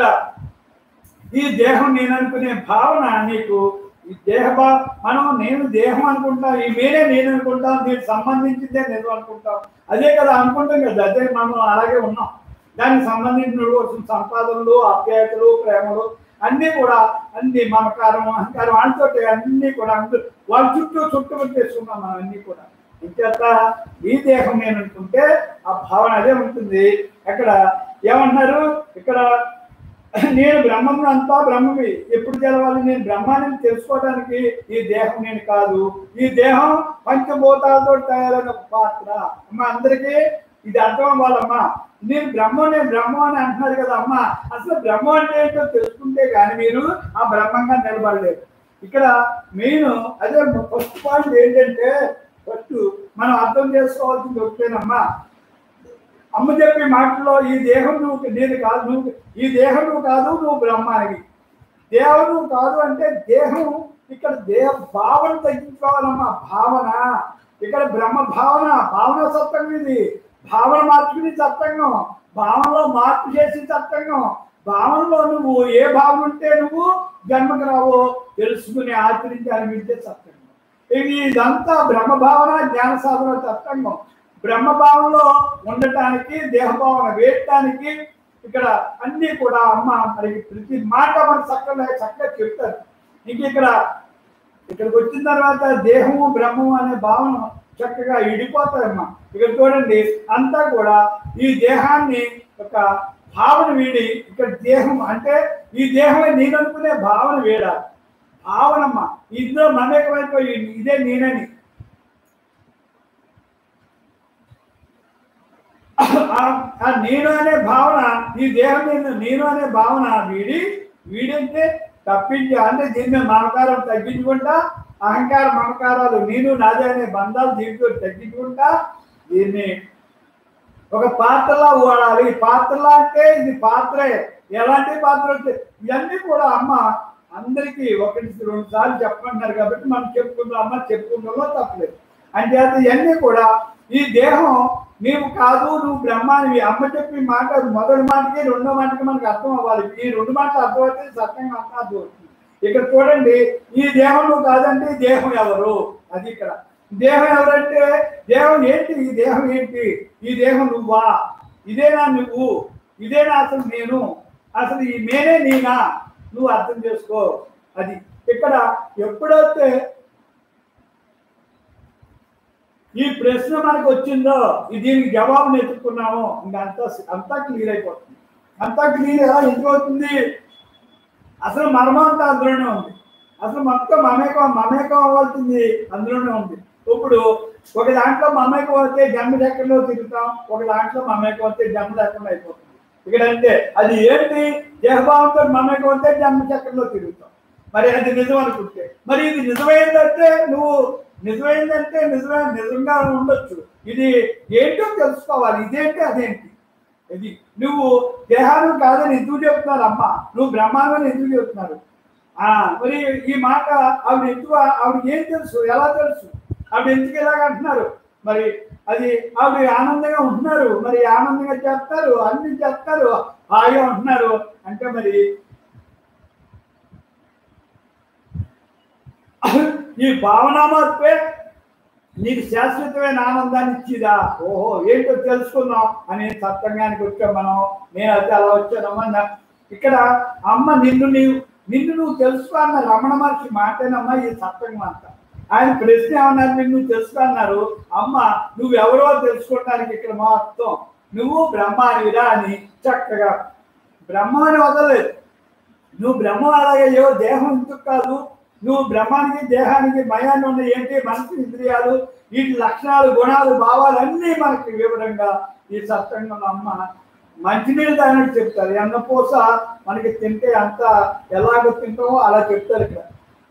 ఈ దేహం నేను అనుకునే భావన నీకు ఈ దేహ భా- మనం నేను దేహం అనుకుంటాం ఈ మీరే నేను అనుకుంటాం దీనికి సంబంధించిందే నేను అనుకుంటాం అదే కదా అనుకుంటాం కదా అదే మనం అలాగే ఉన్నాం దానికి సంబంధించిన వచ్చిన సంపాదనలు ఆప్యాయతలు ప్రేమలు అన్నీ కూడా అన్ని మమకారం అహంకారం వాళ్ళతో అన్నీ కూడా అందరూ వాళ్ళ చుట్టూ చుట్టుముట్టేసుకున్నాం మనం అన్నీ కూడా ఇంకేత ఈ దేహం నేను అనుకుంటే ఆ భావన అదే ఉంటుంది అక్కడ ఏమన్నారు ఇక్కడ నేను బ్రహ్మము అంతా బ్రహ్మమి ఎప్పుడు తెలవాలి నేను బ్రహ్మాన్ని తెలుసుకోవడానికి ఈ దేహం నేను కాదు ఈ దేహం పంచభూతాలతో తయారైన ఒక పాత్ర అమ్మ అందరికీ ఇది అర్థం అవ్వాలమ్మా నేను బ్రహ్మ నేను బ్రహ్మ అని అంటున్నారు కదా అమ్మ అసలు బ్రహ్మ అంటే ఏంటో తెలుసుకుంటే కానీ మీరు ఆ బ్రహ్మంగా నిలబడలేరు ఇక్కడ మెయిన్ అదే ఫస్ట్ పాయింట్ ఏంటంటే ఫస్ట్ మనం అర్థం చేసుకోవాల్సింది ఒకటేనమ్మా అమ్మ చెప్పే మాటలో ఈ దేహం నువ్వు నేను కాదు నువ్వు ఈ దేహం నువ్వు కాదు నువ్వు బ్రహ్మానివి దేహం నువ్వు కాదు అంటే దేహం ఇక్కడ దేహ భావన తగ్గించుకోవాలమ్మా భావన ఇక్కడ బ్రహ్మ భావన భావన సత్యం ఇది భావన మార్చుకుని సత్యంగం భావనలో మార్పు చేసి సత్యంగం భావనలో నువ్వు ఏ భావన ఉంటే నువ్వు జన్మకు రావో తెలుసుకుని ఆచరించి అనిపించే సత్యంగం ఇది ఇదంతా బ్రహ్మ భావన జ్ఞాన సాధన సత్యంగం బ్రహ్మ భావనలో ఉండటానికి దేహ భావన వేయటానికి ఇక్కడ అన్ని కూడా అమ్మ మరి ప్రతి మాట మన చక్కగా చక్కగా చెప్తారు ఇంక ఇక్కడ ఇక్కడికి వచ్చిన తర్వాత దేహము బ్రహ్మము అనే భావన చక్కగా ఇడిపోతాయమ్మా ఇక్కడ చూడండి అంతా కూడా ఈ దేహాన్ని ఒక భావన వీడి ఇక్కడ దేహం అంటే ఈ దేహమే నేను అనుకునే భావన వేడాలి భావనమ్మ ఇందులో మమేకమైపోయి ఇదే నేనని ఆ- ఆ నేను అనే భావన ఈ దేహం మీద నేను అనే భావన వీడి వీడంటే తప్పించి అంటే దీని మీద మమకారం తగ్గించుకుంటా అహంకార మమకారాలు నేను నాదే అనే బంధాలు దీంట్లో తగ్గించుకుంటా దీన్ని ఒక పాత్రలా వాడాలి పాత్రలా అంటే ఇది పాత్రే ఎలాంటి పాత్ర అంటే ఇవన్నీ కూడా అమ్మ అందరికీ ఒకటి రెండు సార్లు చెప్పమంటారు కాబట్టి మనం చెప్పుకుందాం అమ్మ చెప్పుకుంటామో తప్పలేదు అంచేత ఇవన్నీ కూడా ఈ దేహం నీవు కాదు నువ్వు బ్రహ్మానివి అమ్మ చెప్పి మాట మొదటి మాటకి రెండో మాటకి మనకు అర్థం అవ్వాలి ఈ రెండు మాటలు అర్థమైతే సత్యంగా అర్థం అవుతుంది ఇక్కడ చూడండి ఈ దేహం నువ్వు కాదంటే ఈ దేహం ఎవరు అది ఇక్కడ దేహం ఎవరంటే దేహం ఏంటి ఈ దేహం ఏంటి ఈ దేహం నువ్వా ఇదేనా నువ్వు ఇదేనా అసలు నేను అసలు ఈ నేనే నేనా నువ్వు అర్థం చేసుకో అది ఇక్కడ ఎప్పుడైతే ఈ ప్రశ్న మనకు వచ్చిందో ఈ దీనికి జవాబు ఎత్తుకున్నామో ఇంకా అంతా అంతా క్లియర్ అయిపోతుంది అంతా క్లియర్ ఎందుకు అవుతుంది అసలు మర్మం అంతా అందులోనే ఉంది అసలు మొత్తం మమేకం మమేకం అవ్వాల్సింది అందులోనే ఉంది ఇప్పుడు ఒక దాంట్లో మమేకం అయితే జన్మ చక్రంలో తిరుగుతాం ఒక దాంట్లో మమేకం అయితే జన్మ చక్రంలో అయిపోతుంది ఇక్కడ అంటే అది ఏంటి దేహభావంతో మమేకం అయితే జన్మ చక్రంలో తిరుగుతాం మరి అది నిజం అనుకుంటే మరి ఇది నిజమైందంటే నువ్వు నిజమైందంటే నిజమే నిజంగా ఉండొచ్చు ఇది ఏంటో తెలుసుకోవాలి ఇదేంటి అదేంటి ఇది నువ్వు దేహాన్ని కాదని ఎందుకు చెప్తున్నారు అమ్మ నువ్వు బ్రహ్మాండం ఎందుకు చెప్తున్నారు ఆ మరి ఈ మాట ఆవిడ ఎందుకు ఆవిడకి ఏం తెలుసు ఎలా తెలుసు ఆవిడ ఎందుకు ఇలాగ అంటున్నారు మరి అది ఆవిడ ఆనందంగా ఉంటున్నారు మరి ఆనందంగా చేస్తారు అన్ని చేస్తారు హాయిగా ఉంటున్నారు అంటే మరి ఈ భావన మార్పే నీకు శాశ్వతమైన ఆనందాన్ని ఇచ్చిదా ఓహో ఏంటో తెలుసుకుందాం అని సత్సంగానికి వచ్చాం మనం నేను అయితే అలా వచ్చానమ్మా ఇక్కడ అమ్మ నిన్ను నీవు నిన్ను నువ్వు తెలుసుకో అన్న రమణ మహర్షి మాటేనమ్మా ఈ సత్సంగం అంతా ఆయన ప్రశ్న ఏమన్నారు నిన్ను తెలుసుకో అన్నారు అమ్మ నువ్వెవరో తెలుసుకోవడానికి ఇక్కడ మొత్తం నువ్వు బ్రహ్మానివిరా అని చక్కగా బ్రహ్మాని వదలలేదు నువ్వు బ్రహ్మ అలాగే ఏవో దేహం ఎందుకు కాదు నువ్వు బ్రహ్మానికి దేహానికి మయాన్ని ఉన్న ఏంటి మనసు ఇంద్రియాలు వీటి లక్షణాలు గుణాలు భావాలు అన్నీ మనకి వివరంగా ఈ సత్సంగంలో అమ్మ మంచినీళ్ళు తాగినట్టు చెప్తారు ఎన్నపూస మనకి తింటే అంత ఎలాగో తింటామో అలా చెప్తారు ఇక్కడ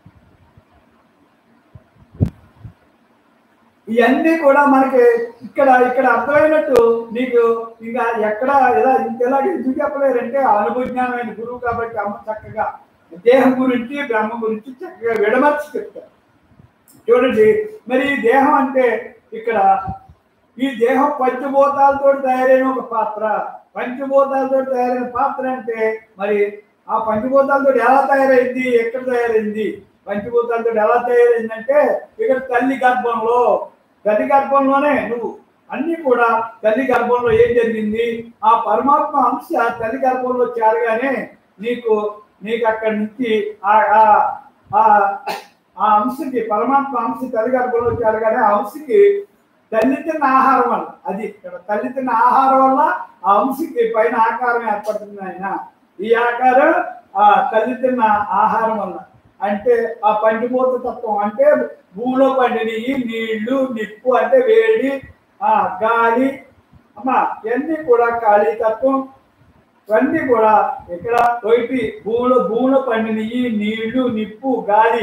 ఇవన్నీ కూడా మనకి ఇక్కడ ఇక్కడ అర్థమైనట్టు నీకు ఇంకా ఎక్కడ ఇలా ఇంకెలాగ ఎందుకు చెప్పలేరంటే అనుభవజ్ఞానమైన గురువు కాబట్టి అమ్మ చక్కగా దేహం గురించి బ్రహ్మ గురించి చక్కగా విడమర్చి చెప్తారు చూడండి మరి ఈ దేహం అంటే ఇక్కడ ఈ దేహం పంచభూతాలతో తయారైన ఒక పాత్ర పంచభూతాలతో తయారైన పాత్ర అంటే మరి ఆ పంచభూతాలతో ఎలా తయారైంది ఎక్కడ తయారైంది పంచభూతాలతో ఎలా తయారైందంటే ఇక్కడ తల్లి గర్భంలో తల్లి గర్భంలోనే నువ్వు అన్ని కూడా తల్లి గర్భంలో ఏం జరిగింది ఆ పరమాత్మ అంశ తల్లి గర్భంలో చేరగానే నీకు నీకు అక్కడి నుంచి ఆ ఆ- ఆ ఆ అంశకి పరమాత్మ అంశ తల్లి గర్భంలో చేరగానే ఆ అంశకి తల్లి తిన్న ఆహారం వల్ల అది ఇక్కడ తల్లి తిన్న ఆహారం వల్ల ఆ అంశకి పైన ఆకారం ఏర్పడుతుంది ఆయన ఈ ఆకారం ఆ తల్లి తిన్న ఆహారం వల్ల అంటే ఆ పండిపోత తత్వం అంటే భూమిలో పండిన ఈ నీళ్లు నిప్పు అంటే వేడి ఆ గాలి అమ్మా ఇవన్నీ కూడా ఖాళీ తత్వం ఇవన్నీ కూడా ఇక్కడ ఒకటి భూమిలో భూమిలో పండిన ఈ నీళ్లు నిప్పు గాలి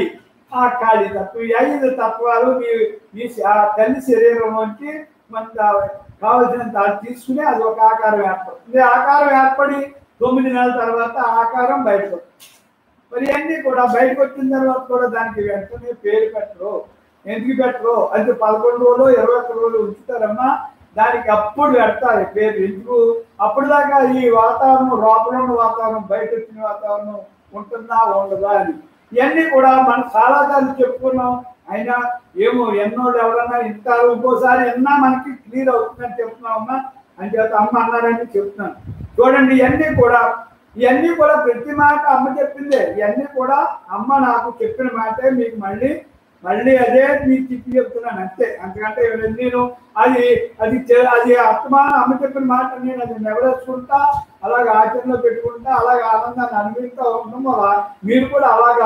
ఆ కాళీ తత్వం ఈ ఐదు తత్వాలు మీ మీ శ- ఆ తల్లి శరీరంలోంచి మనకు కావలసినంత అది తీసుకుని అది ఒక ఆకారం ఏర్పడుతుంది ఈ ఆకారం ఏర్పడి తొమ్మిది నెలల తర్వాత ఆ ఆకారం బయటకు వస్తుంది. మరి అన్నీ కూడా బయటకు వచ్చిన తర్వాత కూడా దానికి వెంటనే పేరు పెట్టరు ఎందుకు పెట్టరు అంటే పదకొండు రోజులు ఇరవై ఒక్క రోజులు ఉంచుతారమ్మా దానికి అప్పుడు పెడతారు పేరు ఎందుకు అప్పుడు దాకా ఈ వాతావరణం లోపల ఉన్న వాతావరణం బయట వచ్చిన వాతావరణం ఉంటుందా ఉండదా అని ఇవన్నీ కూడా మనం చాలా సార్లు చెప్పుకున్నాం అయినా ఏమో ఎన్నోళ్ళు ఎవరన్నా ఇంటారు ఇంకోసారి ఎన్నా మనకి క్లియర్ అవుతుందని చెప్తున్నామమ్మా అని చేత అమ్మ అన్నారని చెప్తున్నాను చూడండి ఇవన్నీ కూడా ఇవన్నీ కూడా ప్రతి మాట అమ్మ చెప్పిందే ఇవన్నీ కూడా అమ్మ నాకు చెప్పిన మాటే మీకు మళ్ళీ మళ్ళీ అదే మీకు తిప్పి చెప్తున్నాను అంతే అంతకంటే నేను అది అది చే- అది అత్తమాన అమ్మ చెప్పిన మాట నేను అది నెవరేసుకుంటా అలాగ ఆచరణలో పెట్టుకుంటా అలాగ ఆనందాన్ని అనుభవిస్తూ ఉండడం వల్ల మీరు కూడా అలాగా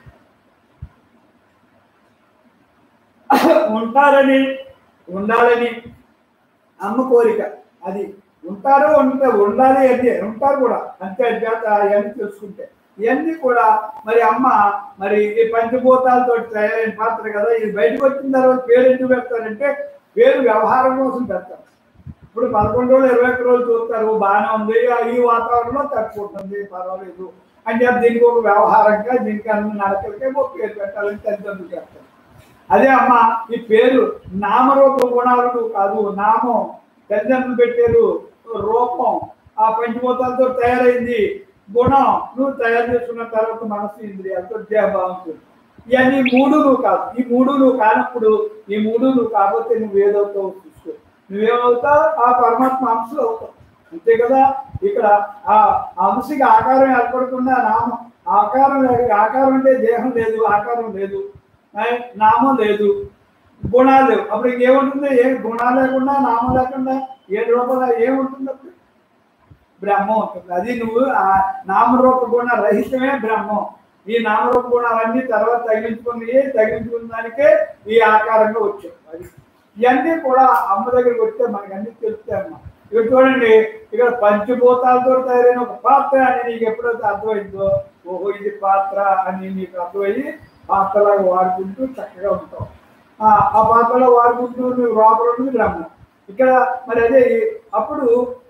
ఉంటారని ఉండాలని అమ్మ కోరిక అది ఉంటారు ఉంటే ఉండాలి అని ఉంటారు కూడా అంతే చేత అవన్నీ తెలుసుకుంటే ఇవన్నీ కూడా మరి అమ్మ మరి ఈ పంచభూతాలతో తయారైన పాత్ర కదా ఇది బయటకు వచ్చిన తర్వాత పేరు ఎందుకు పెడతారంటే పేరు వ్యవహారం కోసం పెడతారు ఇప్పుడు పదకొండు రోజులు ఇరవై ఒక్క రోజులు చూస్తారు బాగానే ఉంది ఆ ఈ వాతావరణంలో తట్టుకుంటుంది పర్వాలేదు అని చెప్పి దీనికి ఒక వ్యవహారంగా దీనికి అన్ని నడకలకే ఒక పేరు పెట్టాలని తల్లిదండ్రులు చెప్తారు అదే అమ్మ ఈ పేరు నామరూప గుణాలు కాదు నామం తల్లిదండ్రులు పెట్టారు రూపం ఆ పంచభూతాలతో తయారైంది గుణం నువ్వు తయారు చేసుకున్న తర్వాత మనసు ఇంద్రియాలతో దేహభావంతో ఇవన్నీ మూడు నువ్వు కాదు ఈ మూడు నువ్వు కానప్పుడు ఈ మూడు నువ్వు కాకపోతే నువ్వు ఏదవుతావు చూసుకో నువ్వేమవుతావు ఆ పరమాత్మ అంశలు అవుతావు అంతే కదా ఇక్కడ ఆ అంశకి ఆకారం ఏర్పడకుండా నామం ఆకారం లేదు ఆకారం అంటే దేహం లేదు ఆకారం లేదు ఆ, నామం లేదు గుణాలు లేవు అప్పుడు ఇంకేముంటుంది ఏ గుణాలు లేకుండా నామం లేకుండా ఏ రూపంలో ఏముంటుంది అప్పుడు బ్రహ్మం ఉంటుంది అది నువ్వు ఆ నామరూప గుణ రహితమే బ్రహ్మం ఈ నామరూప గుణాలన్నీ తర్వాత తగిలించుకుని తగిలించుకున్న దానికే ఈ ఆకారంగా వచ్చావు అది ఇవన్నీ కూడా అమ్మ దగ్గరికి వస్తే మనకి అన్ని తెలుస్తాయి అమ్మ ఇక్కడ చూడండి ఇక్కడ పంచభూతాలతో తయారైన ఒక పాత్ర అని నీకు ఎప్పుడైతే అర్థమైందో ఓహో ఇది పాత్ర అని నీకు అర్థమయ్యి పాత్రలాగా వాడుకుంటూ చక్కగా ఉంటావు ఆ ఆ పాత్రలో వాడుకుంటూ నువ్వు లోపల ఉంటుంది బ్రహ్మం ఇక్కడ మరి అదే అప్పుడు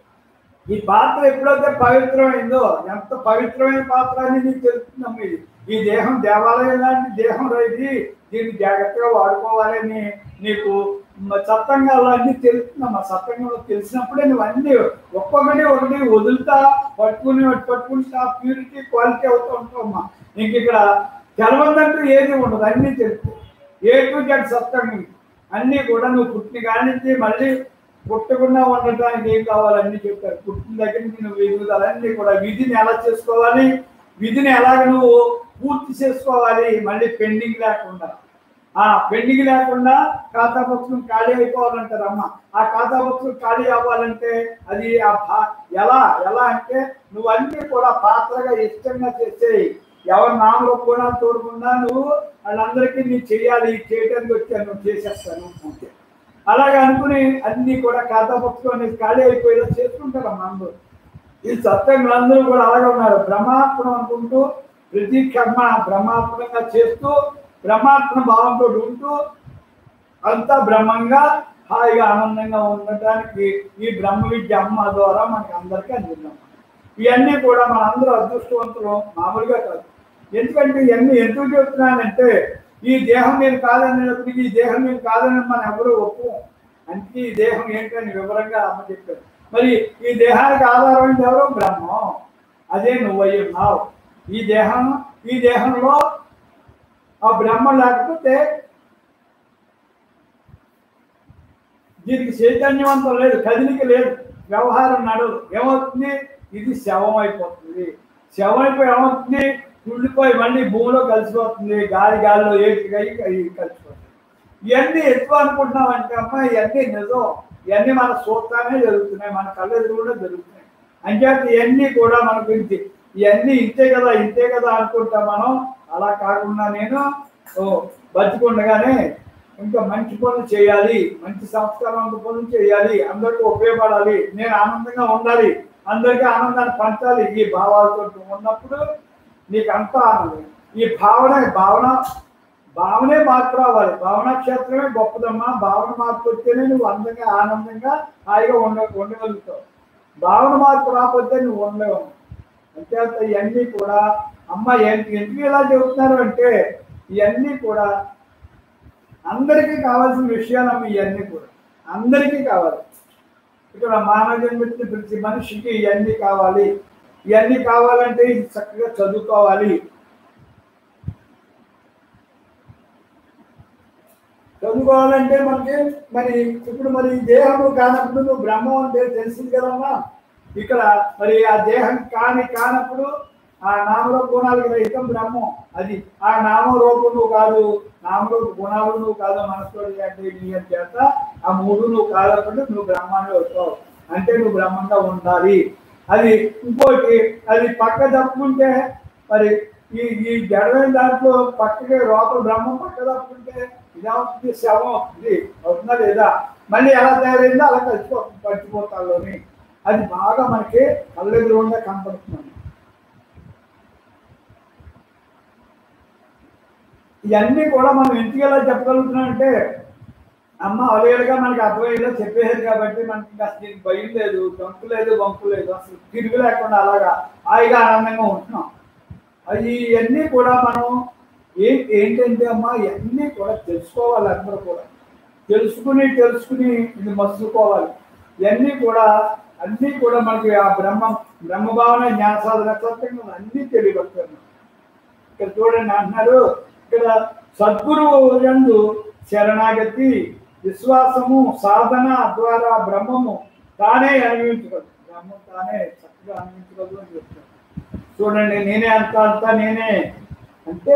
ఈ పాత్ర ఎప్పుడైతే పవిత్రమైందో ఎంత పవిత్రమైన పాత్ర అని నీకు తెలుస్తుందమ్మ ఇది ఈ దేహం దేవాలయం లాంటి దేహం ఇది దీన్ని జాగ్రత్తగా వాడుకోవాలని నీకు మ- సత్సంగాల్లో అన్ని తెలుస్తుందమ్మా సత్సంగంలో తెలిసినప్పుడే నువ్వు అన్ని ఒక్కొక్కటి ఒకటి వదులుతా పట్టుకుని పట్టుకుంటా ప్యూరిటీ క్వాలిటీ అవుతూ ఉంటావమ్మా నీకు ఇక్కడ తెలవదంటూ ఏది ఉండదు అన్నీ తెలుస్తాయి ఏ టు జెడ్ సత్సంగం అన్నీ కూడా నువ్వు పుట్టిన కాడి నుంచి మళ్ళీ పుట్టకుండా ఉండటానికి ఏం కావాలి అన్ని చెప్పారు పుట్టిన దగ్గర నుంచి నువ్వు ఎదుగుదలన్నీ కూడా విధిని ఎలా చేసుకోవాలి విధిని ఎలాగ నువ్వు పూర్తి చేసుకోవాలి మళ్ళీ పెండింగ్ లేకుండా ఆ పెండింగ్ లేకుండా ఖాతా పుస్తకం ఖాళీ అయిపోవాలంటారు అమ్మ ఆ ఖాతా పుస్తకం ఖాళీ అవ్వాలంటే అది ఆ భా- ఎలా ఎలా అంటే నువ్వు అన్ని కూడా పాత్రగా ఇష్టంగా చేసేయి ఎవరి నామలో కూడా చూడకుండా నువ్వు వాళ్ళందరికీ నీకు చేయాలి చేయడానికి వచ్చాను నువ్వు చేసేస్తాను అంతే అలాగే అనుకుని అన్ని కూడా ఖాతా పుస్తకం అనేది ఖాళీ అయిపోయేలా చేసుకుంటారు అమ్మ అందరూ ఈ సత్యంగా అందరూ కూడా అలాగే ఉన్నారు బ్రహ్మార్పణం అనుకుంటూ ప్రతి కర్మ బ్రహ్మార్పణంగా చేస్తూ బ్రహ్మార్పణ భావంతో ఉంటూ అంతా బ్రహ్మంగా హాయిగా ఆనందంగా ఉండటానికి ఈ బ్రహ్మ విద్య అమ్మ ద్వారా మనకి అందరికీ అందిందాం ఇవన్నీ కూడా మన అందరూ అదృష్టవంతులు మామూలుగా కాదు ఎందుకంటే ఇవన్నీ ఎందుకు చెప్తున్నానంటే ఈ దేహం నేను కాదనేటప్పటికి ఈ దేహం నేను కాదని మనం ఎవరు ఒప్పు అంటే ఈ దేహం ఏంటని వివరంగా అమ్మ చెప్పారు మరి ఈ దేహానికి ఆధారమైంది ఎవరు బ్రహ్మం అదే నువ్వై ఉన్నావు ఈ దేహం ఈ దేహంలో ఆ బ్రహ్మ లేకపోతే దీనికి చైతన్యవంతం లేదు కదిలిక లేదు వ్యవహారం నడదు ఏమవుతుంది ఇది శవం అయిపోతుంది శవం అయిపోయి ఏమవుతుంది కుళ్ళిపోయి మళ్ళీ భూమిలో కలిసిపోతుంది గాలి గాలిలో ఏటి కలిసిపోతుంది ఇవన్నీ ఎక్కువ అనుకుంటున్నాం అంటే అమ్మ ఇవన్నీ నిజం ఇవన్నీ మన సూత్రానే జరుగుతున్నాయి మన కళ్ళెదురు కూడా జరుగుతున్నాయి అంచేత ఇవన్నీ కూడా మన గురించి ఇవన్నీ ఇంతే కదా ఇంతే కదా అనుకుంటాం మనం అలా కాకుండా నేను ఓ బతికుండగానే ఇంకా మంచి పనులు చేయాలి మంచి సంస్కారవంత పనులు చేయాలి అందరికీ ఉపయోగపడాలి నేను ఆనందంగా ఉండాలి అందరికీ ఆనందాన్ని పంచాలి ఈ భావాలతో ఉన్నప్పుడు నీకు అంతా ఆనందం ఈ భావన భావన భావనే మార్పు రావాలి భావన క్షేత్రమే గొప్పదమ్మా భావన మార్పు వస్తేనే నువ్వు అందంగా ఆనందంగా హాయిగా ఉండ ఉండగలుగుతావు భావన మార్పు రాకపోతే నువ్వు ఉండలేవు అంతేత ఇవన్నీ కూడా అమ్మ ఎన్- ఎందుకు ఇలా చెబుతున్నారు అంటే ఇవన్నీ కూడా అందరికీ కావాల్సిన విషయాలమ్మ ఇవన్నీ కూడా అందరికీ కావాలి ఇక్కడ మానవ జన్మించిన ప్రతి మనిషికి ఇవన్నీ కావాలి ఇవన్నీ కావాలంటే ఇది చక్కగా చదువుకోవాలి చదువుకోవాలంటే మనకి మరి ఇప్పుడు మరి ఈ దేహము కానప్పుడు నువ్వు బ్రహ్మం అంటే తెలిసింది కదమ్మా ఇక్కడ మరి ఆ దేహం కాని కానప్పుడు ఆ నామరూప గుణాలకు రహితం బ్రహ్మం అది ఆ నామరూపం నువ్వు కాదు నామరూప గుణాలు నువ్వు కాదు మనసులో అంటే నీ చేత ఆ మూడు నువ్వు కాదప్పుడు నువ్వు బ్రహ్మాన్ని అవుతావు అంటే నువ్వు బ్రహ్మంగా ఉండాలి అది ఇంకోటి అది పక్క తప్పుకుంటే మరి ఈ ఈ జడమైన దాంట్లో పక్కకి లోపల బ్రహ్మం పక్క తప్పుకుంటే ఇదేమవుతుంది శవం అవుతుంది అవుతుందా లేదా మళ్ళీ ఎలా తయారైందో అలా కలిసిపో పచ్చిపోతాలోని అది బాగా మనకి కళ్ళెదురుగా కనపడుతుంది ఇవన్నీ కూడా మనం ఎందుకు ఎలా చెప్పగలుగుతున్నాం అంటే అమ్మ అలేలుగా మనకి అర్థమయ్యేలా చెప్పేది కాబట్టి మనకి ఇంకా అసలు దీనికి భయం లేదు దొంకు లేదు వంకు లేదు అసలు తిరుగు లేకుండా అలాగా హాయిగా ఆనందంగా ఉంటున్నాం అది ఇవన్నీ కూడా మనం ఏం ఏంటంటే అమ్మా ఇవన్నీ కూడా తెలుసుకోవాలి అందరూ కూడా తెలుసుకుని తెలుసుకుని ఇది మసులుకోవాలి ఇవన్నీ కూడా అన్నీ కూడా మనకి ఆ బ్రహ్మ బ్రహ్మభావన జ్ఞాన సాధన సత్యంగా అన్నీ తెలియబడుతున్నాయి ఇక్కడ చూడండి అంటున్నారు ఇక్కడ సద్గురువు యందు శరణాగతి విశ్వాసము సాధన ద్వారా బ్రహ్మము తానే అనుభవించగలదు బ్రహ్మం తానే చక్కగా అనుభవించగలదు అని చెప్తారు చూడండి నేనే అంత అంతా నేనే అంటే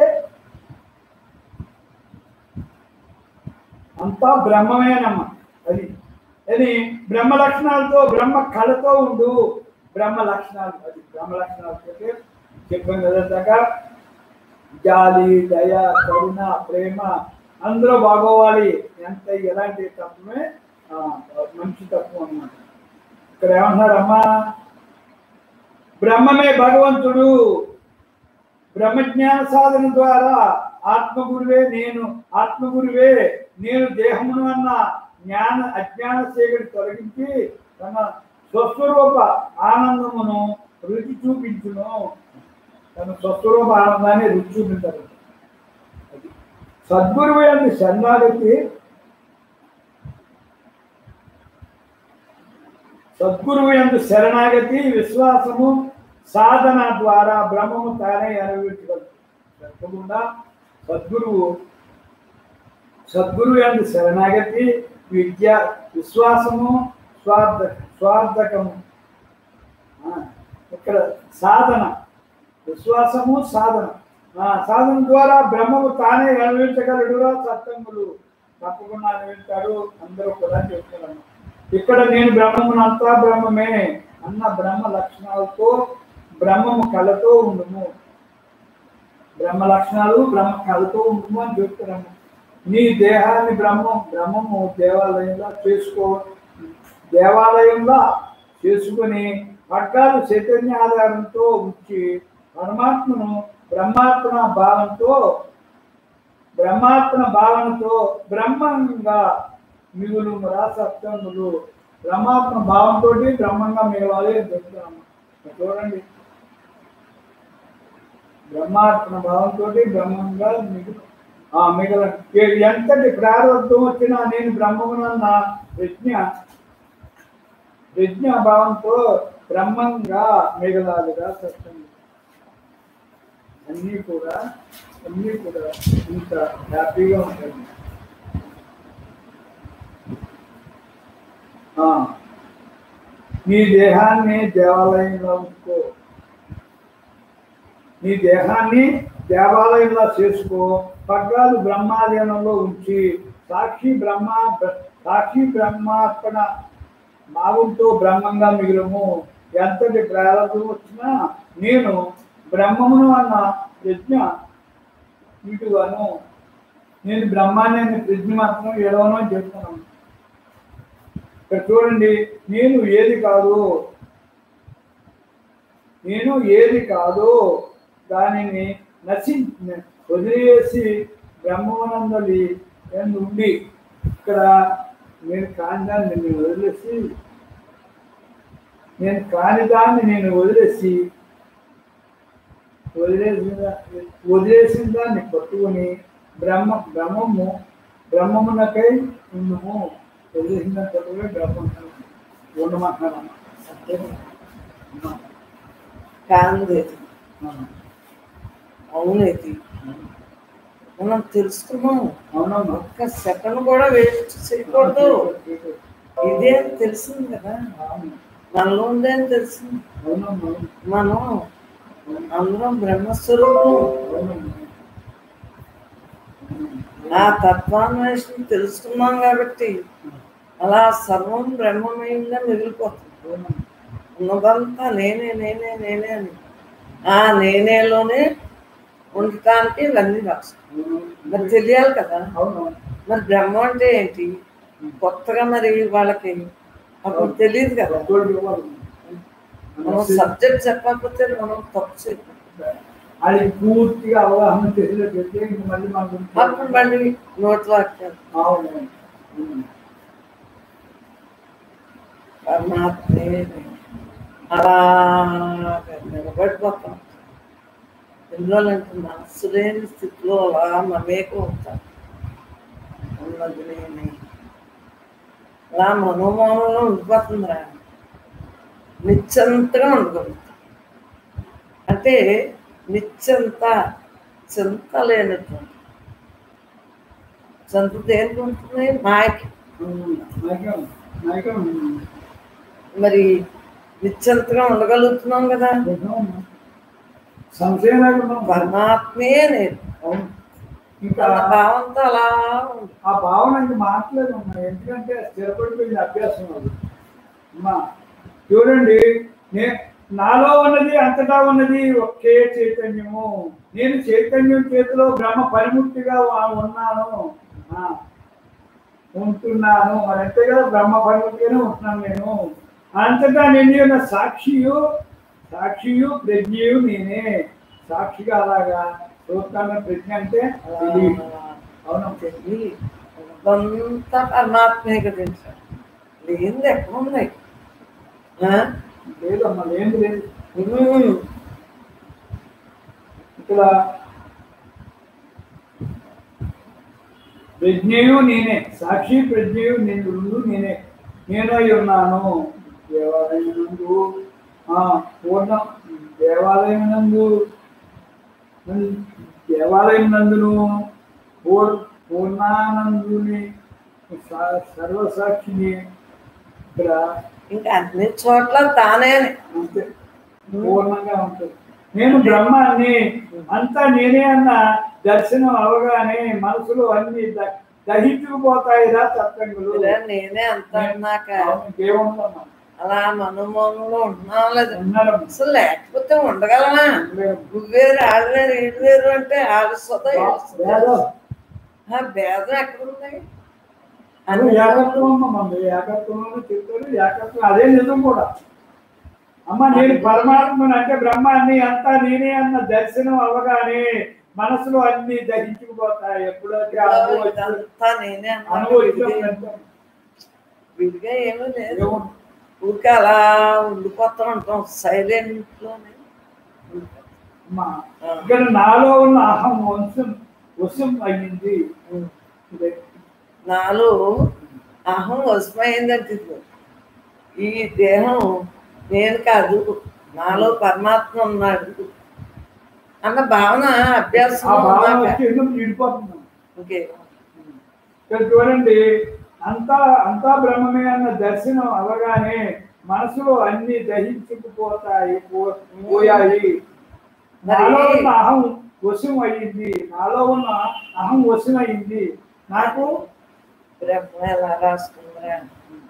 అంతా బ్రహ్మమేనమ్మ అది అది బ్రహ్మ లక్షణాలతో బ్రహ్మ కళతో ఉండు బ్రహ్మ లక్షణాలు అది బ్రహ్మ లక్షణాలతో చెప్పాం కదా దాకా జాలి దయ కరుణ ప్రేమ అందరూ బాగోవాలి ఎంత ఎలాంటి తత్వమే ఆ, మంచి తత్వం అన్నమాట ఇక్కడ ఏమంటున్నారమ్మా బ్రహ్మమే భగవంతుడు బ్రహ్మజ్ఞాన సాధన ద్వారా ఆత్మగురువే నేను ఆత్మగురువే నేను దేహమును అన్న జ్ఞాన అజ్ఞాన సేగడి తొలగించి తన స్వస్వరూప ఆనందమును రుచి చూపించును తన స్వస్వరూప ఆనందాన్ని రుచి చూపించారు అది. సద్గురువు అంటే శరణాగతి సద్గురువు ఎందు శరణాగతి విశ్వాసము సాధన ద్వారా బ్రహ్మము తానే అనుభవించగలదు తప్పకుండా సద్గురువు సద్గురువు ఎందు శరణాగతి విద్య విశ్వాసము స్వార్థ స్వార్థకము ఆ, ఇక్కడ సాధన విశ్వాసము సాధన ఆ, సాధన ద్వారా బ్రహ్మము తానే అనుభవించగలడురా సత్సంగులు తప్పకుండా అనుభవించాడు అందరూ కూడా చెప్తున్నారు ఇక్కడ నేను బ్రహ్మమును అంతా బ్రహ్మమే అన్న బ్రహ్మ లక్షణాలతో బ్రహ్మము కళతో ఉండుము బ్రహ్మ లక్షణాలు బ్రహ్మ కళతో ఉండుము అని చెప్తున్నాము నీ దేహాన్ని బ్రహ్మం బ్రహ్మము దేవాలయంలో చేసుకో దేవాలయంలో చేసుకుని పట్టాలు చైతన్య ఆధారంతో ఉంచి పరమాత్మను బ్రహ్మాత్మ భావంతో బ్రహ్మాత్మ భావనతో బ్రహ్మంగా మిగులు రాసప్తములు బ్రహ్మాత్మ భావంతో బ్రహ్మంగా మిగలాలి అని చెప్తున్నాము చూడండి బ్రహ్మాత్మ భావంతో బ్రహ్మంగా మిగులు ఆ మిగల ఎంతటి ప్రారంభం వచ్చినా నేను బ్రహ్మమునన్న ప్రజ్ఞ ప్రజ్ఞ భావంతో బ్రహ్మంగా మిగలాలిగా సత్యం అన్నీ కూడా అన్నీ కూడా ఇంత హ్యాపీగా ఉంటుంది ఆ, నీ దేహాన్ని దేవాలయంలో ఉంచుకో నీ దేహాన్ని దేవాలయంలో చేసుకో పగ్గాలు బ్రహ్మాధీనంలో ఉంచి సాక్షి బ్రహ్మ బ్ర- సాక్షి బ్రహ్మార్పణ భావంతో బ్రహ్మంగా మిగులము ఎంతటి ప్రారంభం వచ్చినా నేను బ్రహ్మమును అన్న ప్రజ్ఞ ఇటువను నేను బ్రహ్మాన్ని అనే ప్రజ్ఞ మాత్రం ఎడవను అని చెప్తున్నాను ఇక్కడ చూడండి నేను ఏది కాదు నేను ఏది కాదు దానిని నశి వదిలేసి బ్రహ్మనందలి ఎందు ఉండి ఇక్కడ నేను కాని దాన్ని నేను వదిలేసి నేను కాని దాన్ని నేను వదిలేసి వదిలేసిన వదిలేసిన దాన్ని పట్టుకొని బ్రహ్మ బ్రహ్మము బ్రహ్మమునకై ఉండుము వదిలేసిన దాన్ని పట్టుకొని బ్రహ్మం ఉండమంటున్నాను కాందేది అవునేది మనం తెలుసుకున్నాం అవునమ్మా ఒక్క సెకండ్ కూడా వేస్ట్ చేయకూడదు ఇదే అని తెలిసింది కదా అవును. మనలో ఉందే అని తెలిసింది అవునమ్మా మనం అందరం బ్రహ్మస్వరూపం అవునమ్మా ఆ తత్వాన్వేషణ తెలుసుకున్నాం కాబట్టి అలా సర్వం బ్రహ్మమయంగా మిగిలిపోతుంది అవునమ్మా ఉన్నదంతా నేనే నేనే నేనే అని ఆ నేనేలోనే ఉండటానికి ఇవన్నీ రాస్తాం మరి తెలియాలి కదా అవును మరి బ్రహ్మ అంటే ఏంటి కొత్తగా మరి వాళ్ళకి అప్పుడు తెలియదు కదా తోడు ఇవ్వాలి. మనం సబ్జెక్ట్ చెప్పకపోతే మనం తప్పు చేయకూడదు అది పూర్తిగా అవగాహన తెలియకపోతే ఇంక మళ్ళీ మన గురించి అప్పుడు మళ్ళీ నోటి వాక్యాలు అవును అవును. పరమాత్మే అలా నిలబడిపోతాం ఎందువల్లంటే మనస్సు లేని స్థితిలో అలా మమేకం ఉంటాం ఉన్నది లేని అలా మనోమోహంలో ఉండిపోతుంది రా నిశ్చంతగా ఉండగలుగుతాం అంటే నిశ్చంత చింత లేనటువంటి చింత దేనికి ఉంటుంది మాయకి నాయకం నాయకం మరి నిశ్చంతగా ఉండగలుగుతున్నాం కదా సంశయం లేకుండా పరమాత్మే నేను అవును ఇంకా అన్న భావంతో అలా ఉంది. ఆ భావన ఇంక మాట్లేదు అమ్మా ఎందుకంటే స్థిరపడిపోయింది అభ్యాసం అది అమ్మా చూడండి నే నాలో ఉన్నది అంతటా ఉన్నది ఒకే చైతన్యము నేను చైతన్యం చేతిలో బ్రహ్మ పరిముక్తిగా వా- ఉన్నాను ఆ, ఉంటున్నాను మరి అంతే కదా బ్రహ్మ పరిముక్తిగానే ఉంటున్నాను నేను అంతటా నేను ఉన్న సాక్షియు సాక్షియు ప్రజ్ఞయు నేనే సాక్షిగా అలాగా చూస్తాను ప్రజ్ఞ అంటే అలా తెలియదు. అవును తెలివి అంతా పరమాత్మే కదా లేనిది ఎక్కడ ఉంది ఆ? లేదమ్మా లేదు లేదు ఉమ్. ఇక్కడ ప్రజ్ఞయు నేనే సాక్షి ప్రజ్ఞయు నేను రెండు నేనే నేనై ఉన్నాను దేవాలయం నందు ఆ, పూర్ణ దేవాలయం నందు దేవాలయం నందును పూర్ పూర్ణానందుని స- సర్వసాక్షిని ఇక్కడ ఇంకా అన్ని చోట్ల తానే అని. అంతే పూర్ణంగా ఉంటుంది నేను బ్రహ్మాన్ని అంతా నేనే అన్న దర్శనం అవగానే మనసులో అన్ని ద- దహించుకుపోతాయిరా తత్వంగులు ఇలా నేనే అంత అన్నాక ఇంకేముందమ్మా అలా మనోమోహంలో ఉంటున్నాం లేదు ఉన్నారమ్మా. అసలు లేకపోతే ఉండగలమా నువ్వు వేరు ఆడు వేరు ఈడు వేరు అంటే ఆడు సొంత ఈడు సొంత. వేదం. ఆ భేదం ఎక్కడుంది అది ఏకత్వం అమ్మ మన ఏకత్వంలో చెప్తారు ఏకత్వం అదే నిజం కూడా అమ్మ నేను పరమాత్మను అంటే బ్రహ్మాన్ని అంతా నేనే అన్న దర్శనం అవగానే మనసులో అన్ని దహించుకుపోతాయి ఎప్పుడైతే అనుభవం ఇదంతా నేనే అన్నా అనుభవించాం విడిగా ఏమీ లేదు ఊరికే అలా ఉండిపోతూ ఉంటాం సైలెంట్ లోనే ఉండిపోతాం. అమ్మా ఆ. ఇక్కడ నాలో ఉన్న అహం వంశం వశం అయ్యింది ఉమ్. ఇదే. నాలో అహం వశమైందంటే ఇదిగో. ఈ దేహం నేను కాదు నాలో పరమాత్మ ఉన్నాడు అన్న భావన అభ్యాసం ఆ భావన ఉన్నాక వచ్చి ఎందుకు విడిపోతున్నాం ఇంకే ఇక్కడ చూడండి అంతా అంతా బ్రహ్మమే అన్న దర్శనం అవగానే మనసులో అన్ని దహించుకుపోతాయి పో- పోయాయి నాలో ఉన్న అహం వశం అయ్యింది నాలో ఉన్న అహం వశం అయ్యింది నాకు బ్రహ్మ ఎలా రాసుకుందిరా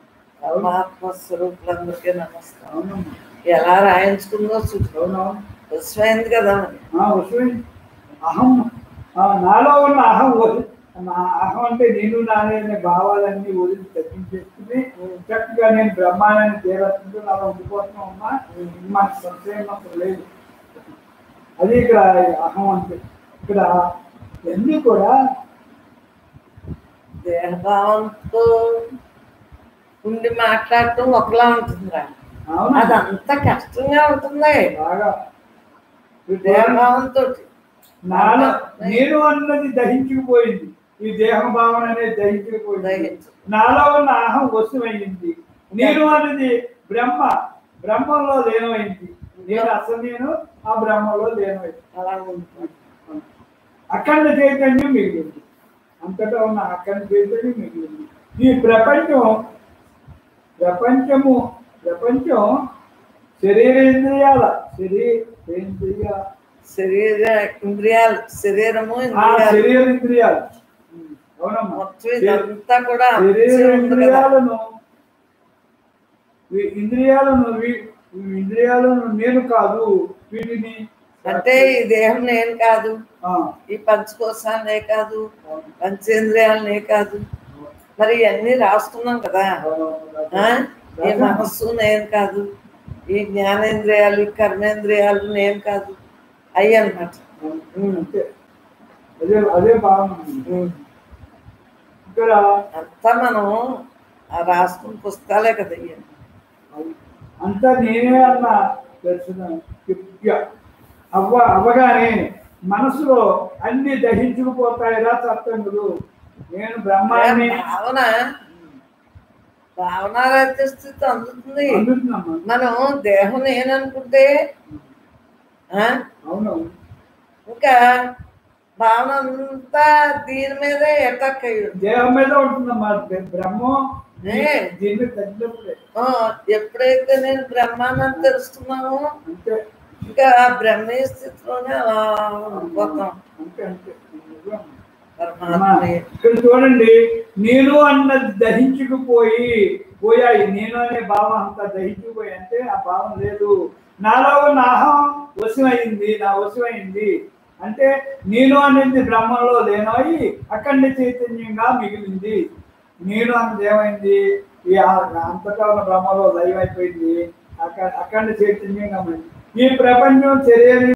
పరమాత్మ స్వరూపులందరికీ నమస్కారం అవునమ్మా. ఎలా రాయించుకుందో చూసుకో అవునవును. వశమైంది కదా మరి ఆ వశం అహం ఆ నాలో ఉన్న అహం వశం నా అహం అంటే నేను నానే అనే భావాలన్నీ వదిలి తగ్గించేసుకుని చక్కగా నేను బ్రహ్మాండాన్ని తీరత్తుంటూ అలా ఉండిపోతున్నా ఉన్నా మనకు సంశయం అసలు లేదు అది ఇక్కడ అహం అంటే ఇక్కడ ఇవన్నీ కూడా దేహభావంతో ఉండి మాట్లాడటం ఒకలా ఉంటుందిరా అవునా అదంతా కష్టంగా ఉంటుంది బాగా దేహభావంతో నాలో నేను అన్నది దహించుకుపోయింది ఈ దేహ భావన అనేది దహించుకుపోయింది దహించు. నాలో ఉన్న అహం వస్తువైంది నేను అన్నది బ్రహ్మ బ్రహ్మంలో లేనమైంది నేను అసలు నేను ఆ బ్రహ్మలో లేనమైంది అలా ఉంటుంది అఖండ చైతన్యం మిగిలింది అంతటా ఉన్న అఖండ చైతన్యం మిగిలింది ఈ ప్రపంచం ప్రపంచము ప్రపంచం శరీరేంద్రియాల శరీరేంద్రియ శరీర ఇంద్రియాలు శరీరము ఆ ఇంద్రియాలు శరీరేంద్రియాలు అవునమ్మా మొత్తం ఇదంతా కూడా శరీర అమర్చి ఉంది కదా. ఇంద్రియాలను ఈ ఇంద్రియాలను వీ- ఈ ఇంద్రియాలను నేను కాదు వీటిని అంటే ఈ దేహం నేను కాదు ఆ, ఈ పంచకోశాలనే కాదు పంచేంద్రియాలనే కాదు మరి ఇవన్నీ రాసుకున్నాం కదా ఆ? ఈ మనస్సు నేను కాదు ఈ జ్ఞానేంద్రియాలు ఈ కర్మేంద్రియాలు నేను కాదు అయ్యి అనమాట అంతే అదే అదే భావన ఇక్కడ అంతా మనం ఆ రాసుకున్న పుస్తకాలే కదా ఇవన్నీ అంతా నేనే అన్న దర్శనం యుక్త్య. అవ్వ అవ్వగానే మనసులో అన్ని దహించుకుపోతాయిరా సత్సంగులు నేను బ్రహ్మాన్ని భావన భావన రహిత స్థితి అందుతుంది అందుతున్నామ్మా మనం దేహం నేననుకుంటే ఆ? అవును ఇంకా భావన అంతా దీని మీదే అటాక్ అయ్యి ఉంది. దేహం మీద ఉంటుందమ్మా బ్ర- బ్రహ్మం ఏ? దీన్ని తగ్గినప్పుడే ఆ, ఎప్పుడైతే నేను బ్రహ్మాన్ని తెలుసుకున్నామో అంతే ఇంకా ఆ బ్రహ్మీయ స్థితిలోనే అలా ఉండిపోతాం అంతే అంతే నిజం. అమ్మా, పరమాత్మ ఇక్కడ చూడండి నేను అన్నది దహించుకుపోయి పోయాయి నేను అనే భావం అంతా దహించుకుపోయి అంటే ఆ భావం లేదు నాలో ఉన్న అహం వశమైంది నా వశమైంది అంటే నేను అనేది బ్రహ్మంలో లేనోయి అఖండ చైతన్యంగా మిగిలింది నేను అన్నది ఏమైంది ఈ ఆ- అంతటా ఉన్న బ్రహ్మలో లైవ్ అయిపోయింది అక్కడ అఖండ చైతన్యంగా మిగిలింది ఈ ప్రపంచం శరీరం